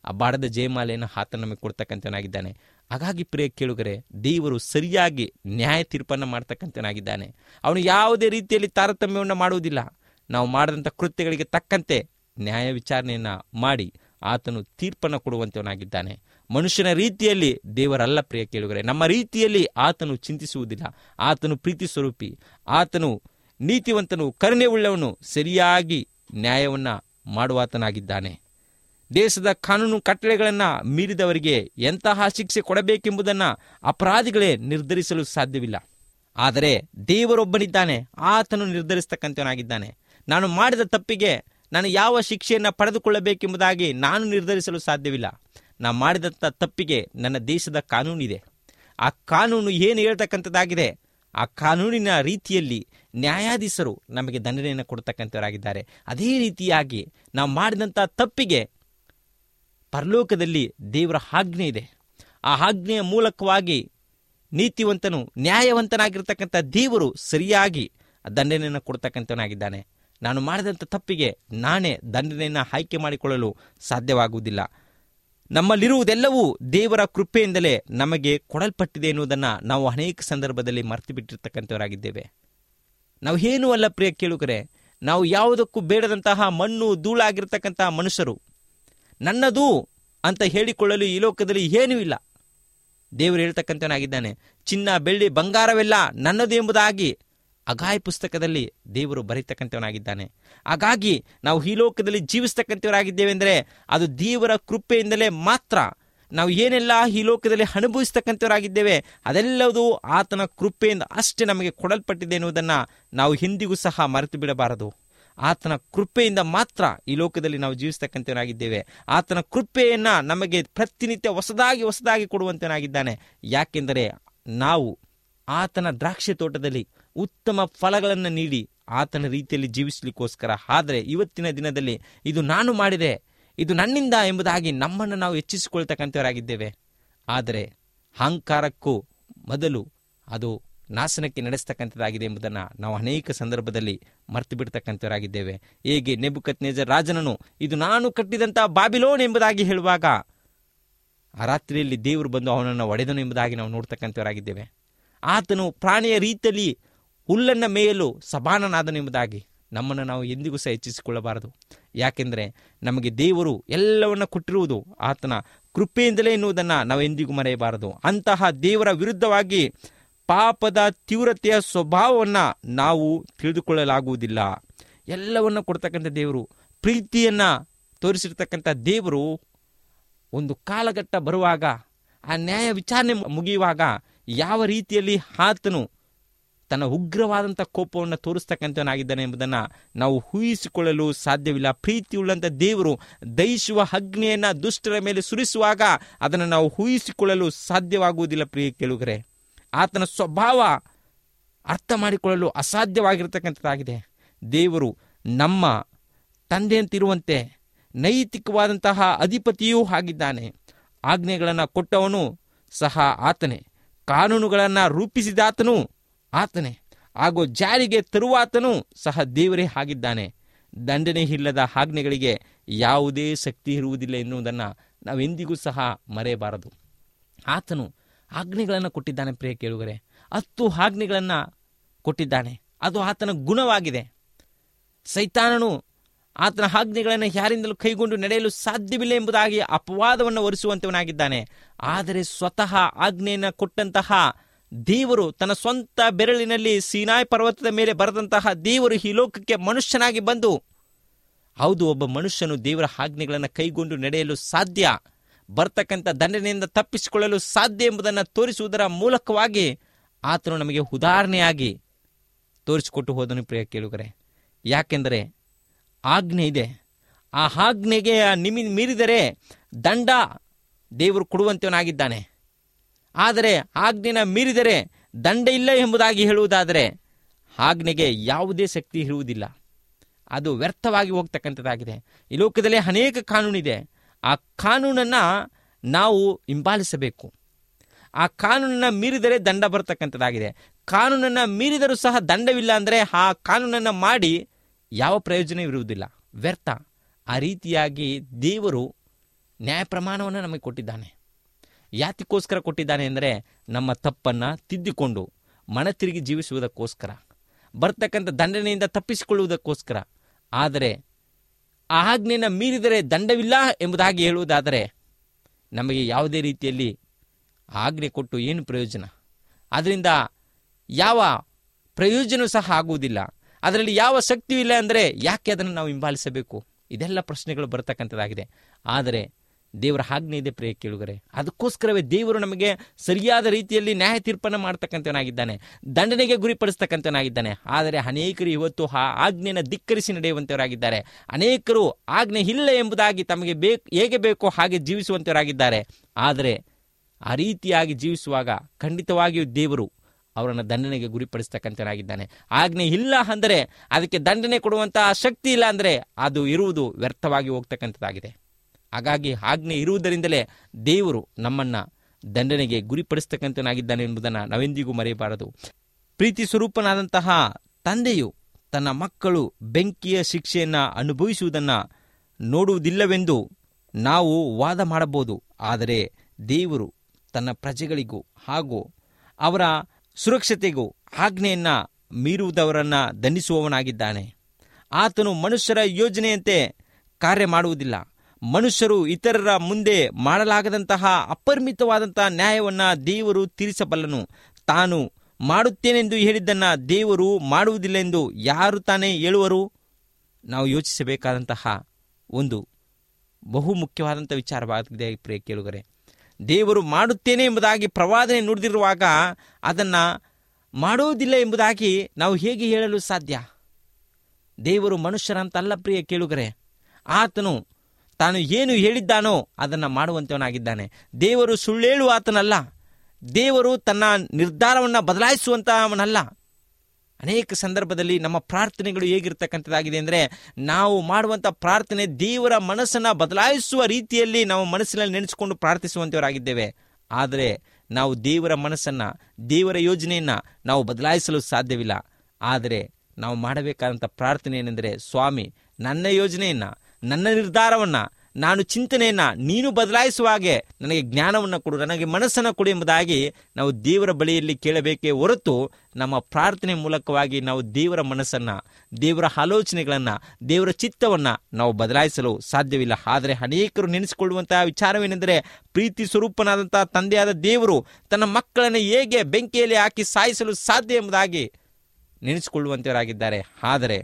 ಆ ಬಾಡದ ಜಯಮಾಲೆಯನ್ನು ಆತ ನಮಗೆ ಕೊಡ್ತಕ್ಕಂಥವನಾಗಿದ್ದಾನೆ ಹಾಗಾಗಿ ಪ್ರಿಯ ಕೇಳುಗರೆ ದೇವರು ಸರಿಯಾಗಿ ನ್ಯಾಯ ತೀರ್ಪನ್ನು ಮಾಡ್ತಕ್ಕಂಥವನಾಗಿದ್ದಾನೆ ಅವನು ಯಾವುದೇ ರೀತಿಯಲ್ಲಿ ತಾರತಮ್ಯವನ್ನು ಮಾಡುವುದಿಲ್ಲ ನಾವು ಮಾಡಿದಂಥ ಕೃತ್ಯಗಳಿಗೆ ತಕ್ಕಂತೆ ನ್ಯಾಯ ವಿಚಾರಣೆಯನ್ನು ಮಾಡಿ ಆತನು ತೀರ್ಪನ್ನು ಕೊಡುವಂತವನಾಗಿದ್ದಾನೆ ಮನುಷ್ಯನ ರೀತಿಯಲ್ಲಿ ದೇವರಲ್ಲ ಪ್ರಿಯ ಕೇಳುಗರೆ ನಮ್ಮ ರೀತಿಯಲ್ಲಿ ಆತನು ಚಿಂತಿಸುವುದಿಲ್ಲ ಆತನು ಪ್ರೀತಿ ಸ್ವರೂಪಿ ಆತನು ನೀತಿವಂತನು ಕರುಣೆ ಉಳ್ಳವನು ಸರಿಯಾಗಿ ನ್ಯಾಯವನ್ನ ಮಾಡುವಾತನಾಗಿದ್ದಾನೆ ದೇಶದ ಕಾನೂನು ಕಟ್ಟಳೆಗಳನ್ನು ಮೀರಿದವರಿಗೆ ಎಂತಹ ಶಿಕ್ಷೆ ಕೊಡಬೇಕೆಂಬುದನ್ನು ಅಪರಾಧಿಗಳೇ ನಿರ್ಧರಿಸಲು ಸಾಧ್ಯವಿಲ್ಲ ಆದರೆ ದೇವರೊಬ್ಬನಿದ್ದಾನೆ ಆತನು ನಿರ್ಧರಿಸ್ತಕ್ಕಂಥವನಾಗಿದ್ದಾನೆ ನಾನು ಮಾಡಿದ ತಪ್ಪಿಗೆ ನಾನು ಯಾವ ಶಿಕ್ಷೆಯನ್ನು ಪಡೆದುಕೊಳ್ಳಬೇಕೆಂಬುದಾಗಿ ನಾನು ನಿರ್ಧರಿಸಲು ಸಾಧ್ಯವಿಲ್ಲ ನಾನು ಮಾಡಿದಂಥ ತಪ್ಪಿಗೆ ನನ್ನ ದೇಶದ ಕಾನೂನಿದೆ ಆ ಕಾನೂನು ಏನು ಹೇಳ್ತಕ್ಕಂಥದ್ದಾಗಿದೆ ಆ ಕಾನೂನಿನ ರೀತಿಯಲ್ಲಿ ನ್ಯಾಯಾಧೀಶರು ನಮಗೆ ದಂಡನೆಯನ್ನು ಕೊಡ್ತಕ್ಕಂಥವರಾಗಿದ್ದಾರೆ ಅದೇ ರೀತಿಯಾಗಿ ನಾವು ಮಾಡಿದಂಥ ತಪ್ಪಿಗೆ ಪರಲೋಕದಲ್ಲಿ ದೇವರ ಆಜ್ಞೆ ಇದೆ ಆ ಆಜ್ಞೆಯ ಮೂಲಕವಾಗಿ ನೀತಿವಂತನು ನ್ಯಾಯವಂತನಾಗಿರ್ತಕ್ಕಂಥ ದೇವರು ಸರಿಯಾಗಿ ದಂಡನೆಯನ್ನು ಕೊಡ್ತಕ್ಕಂಥವನಾಗಿದ್ದಾನೆ ನಾನು ಮಾಡಿದಂಥ ತಪ್ಪಿಗೆ ನಾನೇ ದಂಡನೆಯನ್ನು ಆಯ್ಕೆ ಮಾಡಿಕೊಳ್ಳಲು ಸಾಧ್ಯವಾಗುವುದಿಲ್ಲ ನಮ್ಮಲ್ಲಿರುವುದೆಲ್ಲವೂ ದೇವರ ಕೃಪೆಯಿಂದಲೇ ನಮಗೆ ಕೊಡಲ್ಪಟ್ಟಿದೆ ಎನ್ನುವುದನ್ನು ನಾವು ಅನೇಕ ಸಂದರ್ಭದಲ್ಲಿ ಮರೆತು ಬಿಟ್ಟಿರ್ತಕ್ಕಂಥವರಾಗಿದ್ದೇವೆ ನಾವು ಏನೂ ಅಲ್ಲ ಪ್ರಿಯ ಕೇಳುಗರೆ ನಾವು ಯಾವುದಕ್ಕೂ ಬೇಡದಂತಹ ಮಣ್ಣು ಧೂಳಾಗಿರ್ತಕ್ಕಂತಹ ಮನುಷ್ಯರು ನನ್ನದು ಅಂತ ಹೇಳಿಕೊಳ್ಳಲು ಈ ಲೋಕದಲ್ಲಿ ಏನೂ ಇಲ್ಲ ದೇವರು ಹೇಳ್ತಕ್ಕಂಥವನಾಗಿದ್ದಾನೆ ಚಿನ್ನ ಬೆಳ್ಳಿ ಬಂಗಾರವೆಲ್ಲ ನನ್ನದು ಎಂಬುದಾಗಿ ಅಗಾಯ ಪುಸ್ತಕದಲ್ಲಿ ದೇವರು ಬರೀತಕ್ಕಂಥವನಾಗಿದ್ದಾನೆ ಹಾಗಾಗಿ ನಾವು ಈ ಲೋಕದಲ್ಲಿ ಜೀವಿಸ್ತಕ್ಕಂಥವರಾಗಿದ್ದೇವೆ ಅಂದರೆ ಅದು ದೇವರ ಕೃಪೆಯಿಂದಲೇ ಮಾತ್ರ ನಾವು ಏನೆಲ್ಲ ಈ ಲೋಕದಲ್ಲಿ ಅನುಭವಿಸ್ತಕ್ಕಂಥವರಾಗಿದ್ದೇವೆ ಅದೆಲ್ಲವೂ ಆತನ ಕೃಪೆಯಿಂದ ಅಷ್ಟೇ ನಮಗೆ ಕೊಡಲ್ಪಟ್ಟಿದೆ ಎನ್ನುವುದನ್ನು ನಾವು ಎಂದಿಗೂ ಸಹ ಮರೆತು ಬಿಡಬಾರದು ಆತನ ಕೃಪೆಯಿಂದ ಮಾತ್ರ ಈ ಲೋಕದಲ್ಲಿ ನಾವು ಜೀವಿಸ್ತಕ್ಕಂಥವನಾಗಿದ್ದೇವೆ ಆತನ ಕೃಪೆಯನ್ನ ನಮಗೆ ಪ್ರತಿನಿತ್ಯ ಹೊಸದಾಗಿ ಹೊಸದಾಗಿ ಕೊಡುವಂತನಾಗಿದ್ದಾನೆ ಯಾಕೆಂದರೆ ನಾವು ಆತನ ದ್ರಾಕ್ಷಿ ತೋಟದಲ್ಲಿ ಉತ್ತಮ ಫಲಗಳನ್ನು ನೀಡಿ ಆತನ ರೀತಿಯಲ್ಲಿ ಜೀವಿಸಲಿಕ್ಕೋಸ್ಕರ ಆದರೆ ಇವತ್ತಿನ ದಿನದಲ್ಲಿ ಇದು ನಾನು ಮಾಡಿದೆ ಇದು ನನ್ನಿಂದ ಎಂಬುದಾಗಿ ನಮ್ಮನ್ನು ನಾವು ಹೆಚ್ಚಿಸಿಕೊಳ್ತಕ್ಕಂಥವರಾಗಿದ್ದೇವೆ ಆದರೆ ಅಹಂಕಾರಕ್ಕೂ ಮೊದಲು ಅದು ನಾಶನಕ್ಕೆ ನಡೆಸ್ತಕ್ಕಂಥದ್ದಾಗಿದೆ ಎಂಬುದನ್ನು ನಾವು ಅನೇಕ ಸಂದರ್ಭದಲ್ಲಿ ಮರ್ತು ಬಿಡ್ತಕ್ಕಂಥವರಾಗಿದ್ದೇವೆ ಹೇಗೆ ನೆಬುಕತ್ ನೇಜರ್ ರಾಜನನು ಇದು ನಾನು ಕಟ್ಟಿದಂಥ ಬಾಬಿಲೋನ್ ಎಂಬುದಾಗಿ ಹೇಳುವಾಗ ಆ ರಾತ್ರಿಯಲ್ಲಿ ದೇವರು ಬಂದು ಅವನನ್ನು ಒಡೆದನು ಎಂಬುದಾಗಿ ನಾವು ನೋಡ್ತಕ್ಕಂಥವರಾಗಿದ್ದೇವೆ ಆತನು ಪ್ರಾಣಿಯ ರೀತಿಯಲ್ಲಿ ಹುಲ್ಲನ್ನು ಮೇಯಲು ಸಬಾನನಾದನು ಎಂಬುದಾಗಿ ನಮ್ಮನ್ನು ನಾವು ಎಂದಿಗೂ ಸಹ ಹೆಚ್ಚಿಸಿಕೊಳ್ಳಬಾರದು ಯಾಕೆಂದರೆ ನಮಗೆ ದೇವರು ಎಲ್ಲವನ್ನ ಕೊಟ್ಟಿರುವುದು ಆತನ ಕೃಪೆಯಿಂದಲೇ ಎನ್ನುವುದನ್ನು ನಾವು ಎಂದಿಗೂ ಮರೆಯಬಾರದು ಅಂತಹ ದೇವರ ವಿರುದ್ಧವಾಗಿ ಪಾಪದ ತೀವ್ರತೆಯ ಸ್ವಭಾವವನ್ನು ನಾವು ತಿಳಿದುಕೊಳ್ಳಲಾಗುವುದಿಲ್ಲ ಎಲ್ಲವನ್ನ ಕೊಡ್ತಕ್ಕಂಥ ದೇವರು ಪ್ರೀತಿಯನ್ನು ತೋರಿಸಿರ್ತಕ್ಕಂಥ ದೇವರು ಒಂದು ಕಾಲಘಟ್ಟ ಬರುವಾಗ ಆ ನ್ಯಾಯ ವಿಚಾರಣೆ ಮುಗಿಯುವಾಗ ಯಾವ ರೀತಿಯಲ್ಲಿ ಆತನು ತನ್ನ ಉಗ್ರವಾದಂಥ ಕೋಪವನ್ನು ತೋರಿಸ್ತಕ್ಕಂಥವನಾಗಿದ್ದಾನೆ ಎಂಬುದನ್ನು ನಾವು ಊಹಿಸಿಕೊಳ್ಳಲು ಸಾಧ್ಯವಿಲ್ಲ ಪ್ರೀತಿಯುಳ್ಳಂಥ ದೇವರು ದಹಿಸುವ ಅಗ್ನಿಯನ್ನು ದುಷ್ಟರ ಮೇಲೆ ಸುರಿಸುವಾಗ ಅದನ್ನು ನಾವು ಊಹಿಸಿಕೊಳ್ಳಲು ಸಾಧ್ಯವಾಗುವುದಿಲ್ಲ ಪ್ರಿಯ ಕೇಳುಗರೆ ಆತನ ಸ್ವಭಾವ ಅರ್ಥ ಮಾಡಿಕೊಳ್ಳಲು ಅಸಾಧ್ಯವಾಗಿರ್ತಕ್ಕಂಥದ್ದಾಗಿದೆ ದೇವರು ನಮ್ಮ ತಂದೆಯಂತಿರುವಂತೆ ನೈತಿಕವಾದಂತಹ ಅಧಿಪತಿಯೂ ಆಗಿದ್ದಾನೆ ಆಜ್ಞೆಗಳನ್ನು ಕೊಟ್ಟವನು ಸಹ ಆತನೇ ಕಾನೂನುಗಳನ್ನು ರೂಪಿಸಿದಾತನು ಆತನೇ ಹಾಗೂ ಜಾರಿಗೆ ತರುವಾತನು ಸಹ ದೇವರೇ ಆಗಿದ್ದಾನೆ ದಂಡನೆ ಇಲ್ಲದ ಆಜ್ಞೆಗಳಿಗೆ ಯಾವುದೇ ಶಕ್ತಿ ಇರುವುದಿಲ್ಲ ಎನ್ನುವುದನ್ನು ನಾವೆಂದಿಗೂ ಸಹ ಮರೆಯಬಾರದು ಆತನು ಆಜ್ಞೆಗಳನ್ನು ಕೊಟ್ಟಿದ್ದಾನೆ ಪ್ರಿಯ ಕೇಳುಗರೆ ಹತ್ತು ಆಜ್ಞೆಗಳನ್ನು ಕೊಟ್ಟಿದ್ದಾನೆ ಅದು ಆತನ ಗುಣವಾಗಿದೆ ಸೈತಾನನು ಆತನ ಆಜ್ಞೆಗಳನ್ನು ಯಾರಿಂದಲೂ ಕೈಗೊಂಡು ನಡೆಯಲು ಸಾಧ್ಯವಿಲ್ಲ ಎಂಬುದಾಗಿ ಅಪವಾದವನ್ನು ಹೊರಿಸುವಂತವನಾಗಿದ್ದಾನೆ ಆದರೆ ಸ್ವತಃ ಆಜ್ಞೆಯನ್ನು ಕೊಟ್ಟಂತಹ ದೇವರು ತನ್ನ ಸ್ವಂತ ಬೆರಳಿನಲ್ಲಿ ಸೀನಾಯ್ ಪರ್ವತದ ಮೇಲೆ ಬರೆದಂತಹ ದೇವರು ಈ ಲೋಕಕ್ಕೆ ಮನುಷ್ಯನಾಗಿ ಬಂದು ಹೌದು ಒಬ್ಬ ಮನುಷ್ಯನು ದೇವರ ಆಜ್ಞೆಗಳನ್ನು ಕೈಗೊಂಡು ನಡೆಯಲು ಸಾಧ್ಯ ಬರ್ತಕ್ಕಂಥ ದಂಡನೆಯಿಂದ ತಪ್ಪಿಸಿಕೊಳ್ಳಲು ಸಾಧ್ಯ ಎಂಬುದನ್ನು ತೋರಿಸುವುದರ ಮೂಲಕವಾಗಿ ಆತನು ನಮಗೆ ಉದಾಹರಣೆಯಾಗಿ ತೋರಿಸಿಕೊಟ್ಟು ಹೋದನು ಪ್ರಿಯ ಕೇಳುಗರೆ ಯಾಕೆಂದರೆ ಆಜ್ಞೆ ಇದೆ ಆ ಆಜ್ಞೆಗೆ ನಿಮಿ ಮೀರಿದರೆ ದಂಡ ದೇವರು ಕೊಡುವಂತವನಾಗಿದ್ದಾನೆ ಆದರೆ ಆಜ್ಞೆನ ಮೀರಿದರೆ ದಂಡ ಇಲ್ಲ ಎಂಬುದಾಗಿ ಹೇಳುವುದಾದರೆ ಆಜ್ಞೆಗೆ ಯಾವುದೇ ಶಕ್ತಿ ಇರುವುದಿಲ್ಲ ಅದು ವ್ಯರ್ಥವಾಗಿ ಹೋಗ್ತಕ್ಕಂಥದ್ದಾಗಿದೆ ಈ ಲೋಕದಲ್ಲಿ ಅನೇಕ ಕಾನೂನಿದೆ ಆ ಕಾನೂನನ್ನು ನಾವು ಹಿಂಬಾಲಿಸಬೇಕು ಆ ಕಾನೂನನ್ನು ಮೀರಿದರೆ ದಂಡ ಬರ್ತಕ್ಕಂಥದ್ದಾಗಿದೆ ಕಾನೂನನ್ನು ಮೀರಿದರೂ ಸಹ ದಂಡವಿಲ್ಲ ಅಂದರೆ ಆ ಕಾನೂನನ್ನು ಮಾಡಿ ಯಾವ ಪ್ರಯೋಜನವಿರುವುದಿಲ್ಲ ವ್ಯರ್ಥ ಆ ರೀತಿಯಾಗಿ ದೇವರು ನ್ಯಾಯ ಪ್ರಮಾಣವನ್ನು ನಮಗೆ ಕೊಟ್ಟಿದ್ದಾನೆ ಯಾತಿಗೋಸ್ಕರ ಕೊಟ್ಟಿದ್ದಾನೆ ಅಂದರೆ ನಮ್ಮ ತಪ್ಪನ್ನು ತಿದ್ದಿಕೊಂಡು ಮನ ತಿರುಗಿ ಜೀವಿಸುವುದಕ್ಕೋಸ್ಕರ ಬರ್ತಕ್ಕಂಥ ದಂಡನೆಯಿಂದ ತಪ್ಪಿಸಿಕೊಳ್ಳುವುದಕ್ಕೋಸ್ಕರ ಆದರೆ ಆ ಆಜ್ಞೆಯನ್ನು ಮೀರಿದರೆ ದಂಡವಿಲ್ಲ ಎಂಬುದಾಗಿ ಹೇಳುವುದಾದರೆ ನಮಗೆ ಯಾವುದೇ ರೀತಿಯಲ್ಲಿ ಆಜ್ಞೆ ಕೊಟ್ಟು ಏನು ಪ್ರಯೋಜನ ಅದರಿಂದ ಯಾವ ಪ್ರಯೋಜನ ಸಹ ಆಗುವುದಿಲ್ಲ ಅದರಲ್ಲಿ ಯಾವ ಶಕ್ತಿಯೂ ಇಲ್ಲ ಅಂದರೆ ಯಾಕೆ ಅದನ್ನು ನಾವು ಹಿಂಬಾಲಿಸಬೇಕು ಇದೆಲ್ಲ ಪ್ರಶ್ನೆಗಳು ಬರ್ತಕ್ಕಂಥದ್ದಾಗಿದೆ ಆದರೆ ದೇವರ ಆಜ್ಞೆ ಇದೆ ಪ್ರಿಯ ಕೇಳುಗರೆ ಅದಕ್ಕೋಸ್ಕರವೇ ದೇವರು ನಮಗೆ ಸರಿಯಾದ ರೀತಿಯಲ್ಲಿ ನ್ಯಾಯ ತೀರ್ಪನ್ನು ಮಾಡ್ತಕ್ಕಂಥವನಾಗಿದ್ದಾನೆ ದಂಡನೆಗೆ ಗುರಿಪಡಿಸ್ತಕ್ಕಂಥವನಾಗಿದ್ದಾನೆ ಆದರೆ ಅನೇಕರು ಇವತ್ತು ಆ ಆಜ್ಞೆಯನ್ನು ಧಿಕ್ಕರಿಸಿ ನಡೆಯುವಂಥವರಾಗಿದ್ದಾರೆ ಅನೇಕರು ಆಜ್ಞೆ ಇಲ್ಲ ಎಂಬುದಾಗಿ ತಮಗೆ ಬೇಕು ಹೇಗೆ ಬೇಕೋ ಹಾಗೆ ಜೀವಿಸುವಂಥವರಾಗಿದ್ದಾರೆ ಆದರೆ ಆ ರೀತಿಯಾಗಿ ಜೀವಿಸುವಾಗ ಖಂಡಿತವಾಗಿಯೂ ದೇವರು ಅವರನ್ನು ದಂಡನೆಗೆ ಗುರಿಪಡಿಸ್ತಕ್ಕಂಥನಾಗಿದ್ದಾನೆ ಆಜ್ಞೆ ಇಲ್ಲ ಅಂದರೆ ಅದಕ್ಕೆ ದಂಡನೆ ಕೊಡುವಂತಹ ಶಕ್ತಿ ಇಲ್ಲ ಅಂದರೆ ಅದು ಇರುವುದು ವ್ಯರ್ಥವಾಗಿ ಹೋಗ್ತಕ್ಕಂಥದ್ದಾಗಿದೆ ಹಾಗಾಗಿ ಆಜ್ಞೆ ಇರುವುದರಿಂದಲೇ ದೇವರು ನಮ್ಮನ್ನು ದಂಡನೆಗೆ ಗುರಿಪಡಿಸ್ತಕ್ಕಂಥನಾಗಿದ್ದಾನೆ ಎಂಬುದನ್ನು ನಾವೆಂದಿಗೂ ಮರೆಯಬಾರದು ಪ್ರೀತಿ ಸ್ವರೂಪನಾದಂತಹ ತಂದೆಯು ತನ್ನ ಮಕ್ಕಳು ಬೆಂಕಿಯ ಶಿಕ್ಷೆಯನ್ನು ಅನುಭವಿಸುವುದನ್ನು ನೋಡುವುದಿಲ್ಲವೆಂದು ನಾವು ವಾದ ಮಾಡಬಹುದು ಆದರೆ ದೇವರು ತನ್ನ ಪ್ರಜೆಗಳಿಗೂ ಹಾಗೂ ಅವರ ಸುರಕ್ಷತೆಗೂ ಆಜ್ಞೆಯನ್ನು ಮೀರುವುದವರನ್ನು ದಂಡಿಸುವವನಾಗಿದ್ದಾನೆ ಆತನು ಮನುಷ್ಯರ ಯೋಜನೆಯಂತೆ ಕಾರ್ಯ ಮಾಡುವುದಿಲ್ಲ ಮನುಷ್ಯರು ಇತರರ ಮುಂದೆ ಮಾಡಲಾಗದಂತಹ ಅಪರಿಮಿತವಾದಂತಹ ನ್ಯಾಯವನ್ನು ದೇವರು ತೀರಿಸಬಲ್ಲನು ತಾನು ಮಾಡುತ್ತೇನೆಂದು ಹೇಳಿದ್ದನ್ನು ದೇವರು ಮಾಡುವುದಿಲ್ಲ ಎಂದು ಯಾರು ತಾನೇ ಹೇಳುವರು ನಾವು ಯೋಚಿಸಬೇಕಾದಂತಹ ಒಂದು ಬಹು ಮುಖ್ಯವಾದಂಥ ವಿಚಾರವಾಗಿದೆ ಪ್ರಿಯ ಕೇಳುಗರೆ ದೇವರು ಮಾಡುತ್ತೇನೆ ಎಂಬುದಾಗಿ ಪ್ರವಾದನೆ ನುಡಿದಿರುವಾಗ ಅದನ್ನು ಮಾಡುವುದಿಲ್ಲ ಎಂಬುದಾಗಿ ನಾವು ಹೇಗೆ ಹೇಳಲು ಸಾಧ್ಯ ದೇವರು ಮನುಷ್ಯರಂತಲ್ಲ ಪ್ರಿಯ ಕೇಳುಗರೆ ಆತನು ತಾನು ಏನು ಹೇಳಿದ್ದಾನೋ ಅದನ್ನು ಮಾಡುವಂತವನಾಗಿದ್ದಾನೆ ದೇವರು ಸುಳ್ಳೇಳುವ ಆತನಲ್ಲ ದೇವರು ತನ್ನ ನಿರ್ಧಾರವನ್ನು ಬದಲಾಯಿಸುವಂತಹವನಲ್ಲ ಅನೇಕ ಸಂದರ್ಭದಲ್ಲಿ ನಮ್ಮ ಪ್ರಾರ್ಥನೆಗಳು ಹೇಗಿರ್ತಕ್ಕಂಥದ್ದಾಗಿದೆ ಅಂದರೆ ನಾವು ಮಾಡುವಂಥ ಪ್ರಾರ್ಥನೆ ದೇವರ ಮನಸ್ಸನ್ನು ಬದಲಾಯಿಸುವ ರೀತಿಯಲ್ಲಿ ನಾವು ಮನಸ್ಸಿನಲ್ಲಿ ನೆನೆಸಿಕೊಂಡು ಪ್ರಾರ್ಥಿಸುವಂಥವರಾಗಿದ್ದೇವೆ ಆದರೆ ನಾವು ದೇವರ ಮನಸ್ಸನ್ನು ದೇವರ ಯೋಜನೆಯನ್ನು ನಾವು ಬದಲಾಯಿಸಲು ಸಾಧ್ಯವಿಲ್ಲ ಆದರೆ ನಾವು ಮಾಡಬೇಕಾದಂಥ ಪ್ರಾರ್ಥನೆ ಏನೆಂದರೆ ಸ್ವಾಮಿ ನನ್ನ ಯೋಜನೆಯನ್ನು ನನ್ನ ನಿರ್ಧಾರವನ್ನು ನಾನು ಚಿಂತನೆಯನ್ನು ನೀನು ಬದಲಾಯಿಸುವ ಹಾಗೆ ನನಗೆ ಜ್ಞಾನವನ್ನು ಕೊಡು ನನಗೆ ಮನಸ್ಸನ್ನು ಕೊಡು ಎಂಬುದಾಗಿ ನಾವು ದೇವರ ಬಳಿಯಲ್ಲಿ ಕೇಳಬೇಕೇ ಹೊರತು ನಮ್ಮ ಪ್ರಾರ್ಥನೆ ಮೂಲಕವಾಗಿ ನಾವು ದೇವರ ಮನಸ್ಸನ್ನು ದೇವರ ಆಲೋಚನೆಗಳನ್ನು ದೇವರ ಚಿತ್ತವನ್ನು ನಾವು ಬದಲಾಯಿಸಲು ಸಾಧ್ಯವಿಲ್ಲ ಆದರೆ ಅನೇಕರು ನೆನೆಸಿಕೊಳ್ಳುವಂತಹ ವಿಚಾರವೇನೆಂದರೆ ಪ್ರೀತಿ ಸ್ವರೂಪನಾದಂತಹ ತಂದೆಯಾದ ದೇವರು ತನ್ನ ಮಕ್ಕಳನ್ನು ಹೇಗೆ ಬೆಂಕಿಯಲ್ಲಿ ಹಾಕಿ ಸಾಯಿಸಲು ಸಾಧ್ಯ ಎಂಬುದಾಗಿ ನೆನೆಸಿಕೊಳ್ಳುವಂತವರಾಗಿದ್ದಾರೆ ಆದರೆ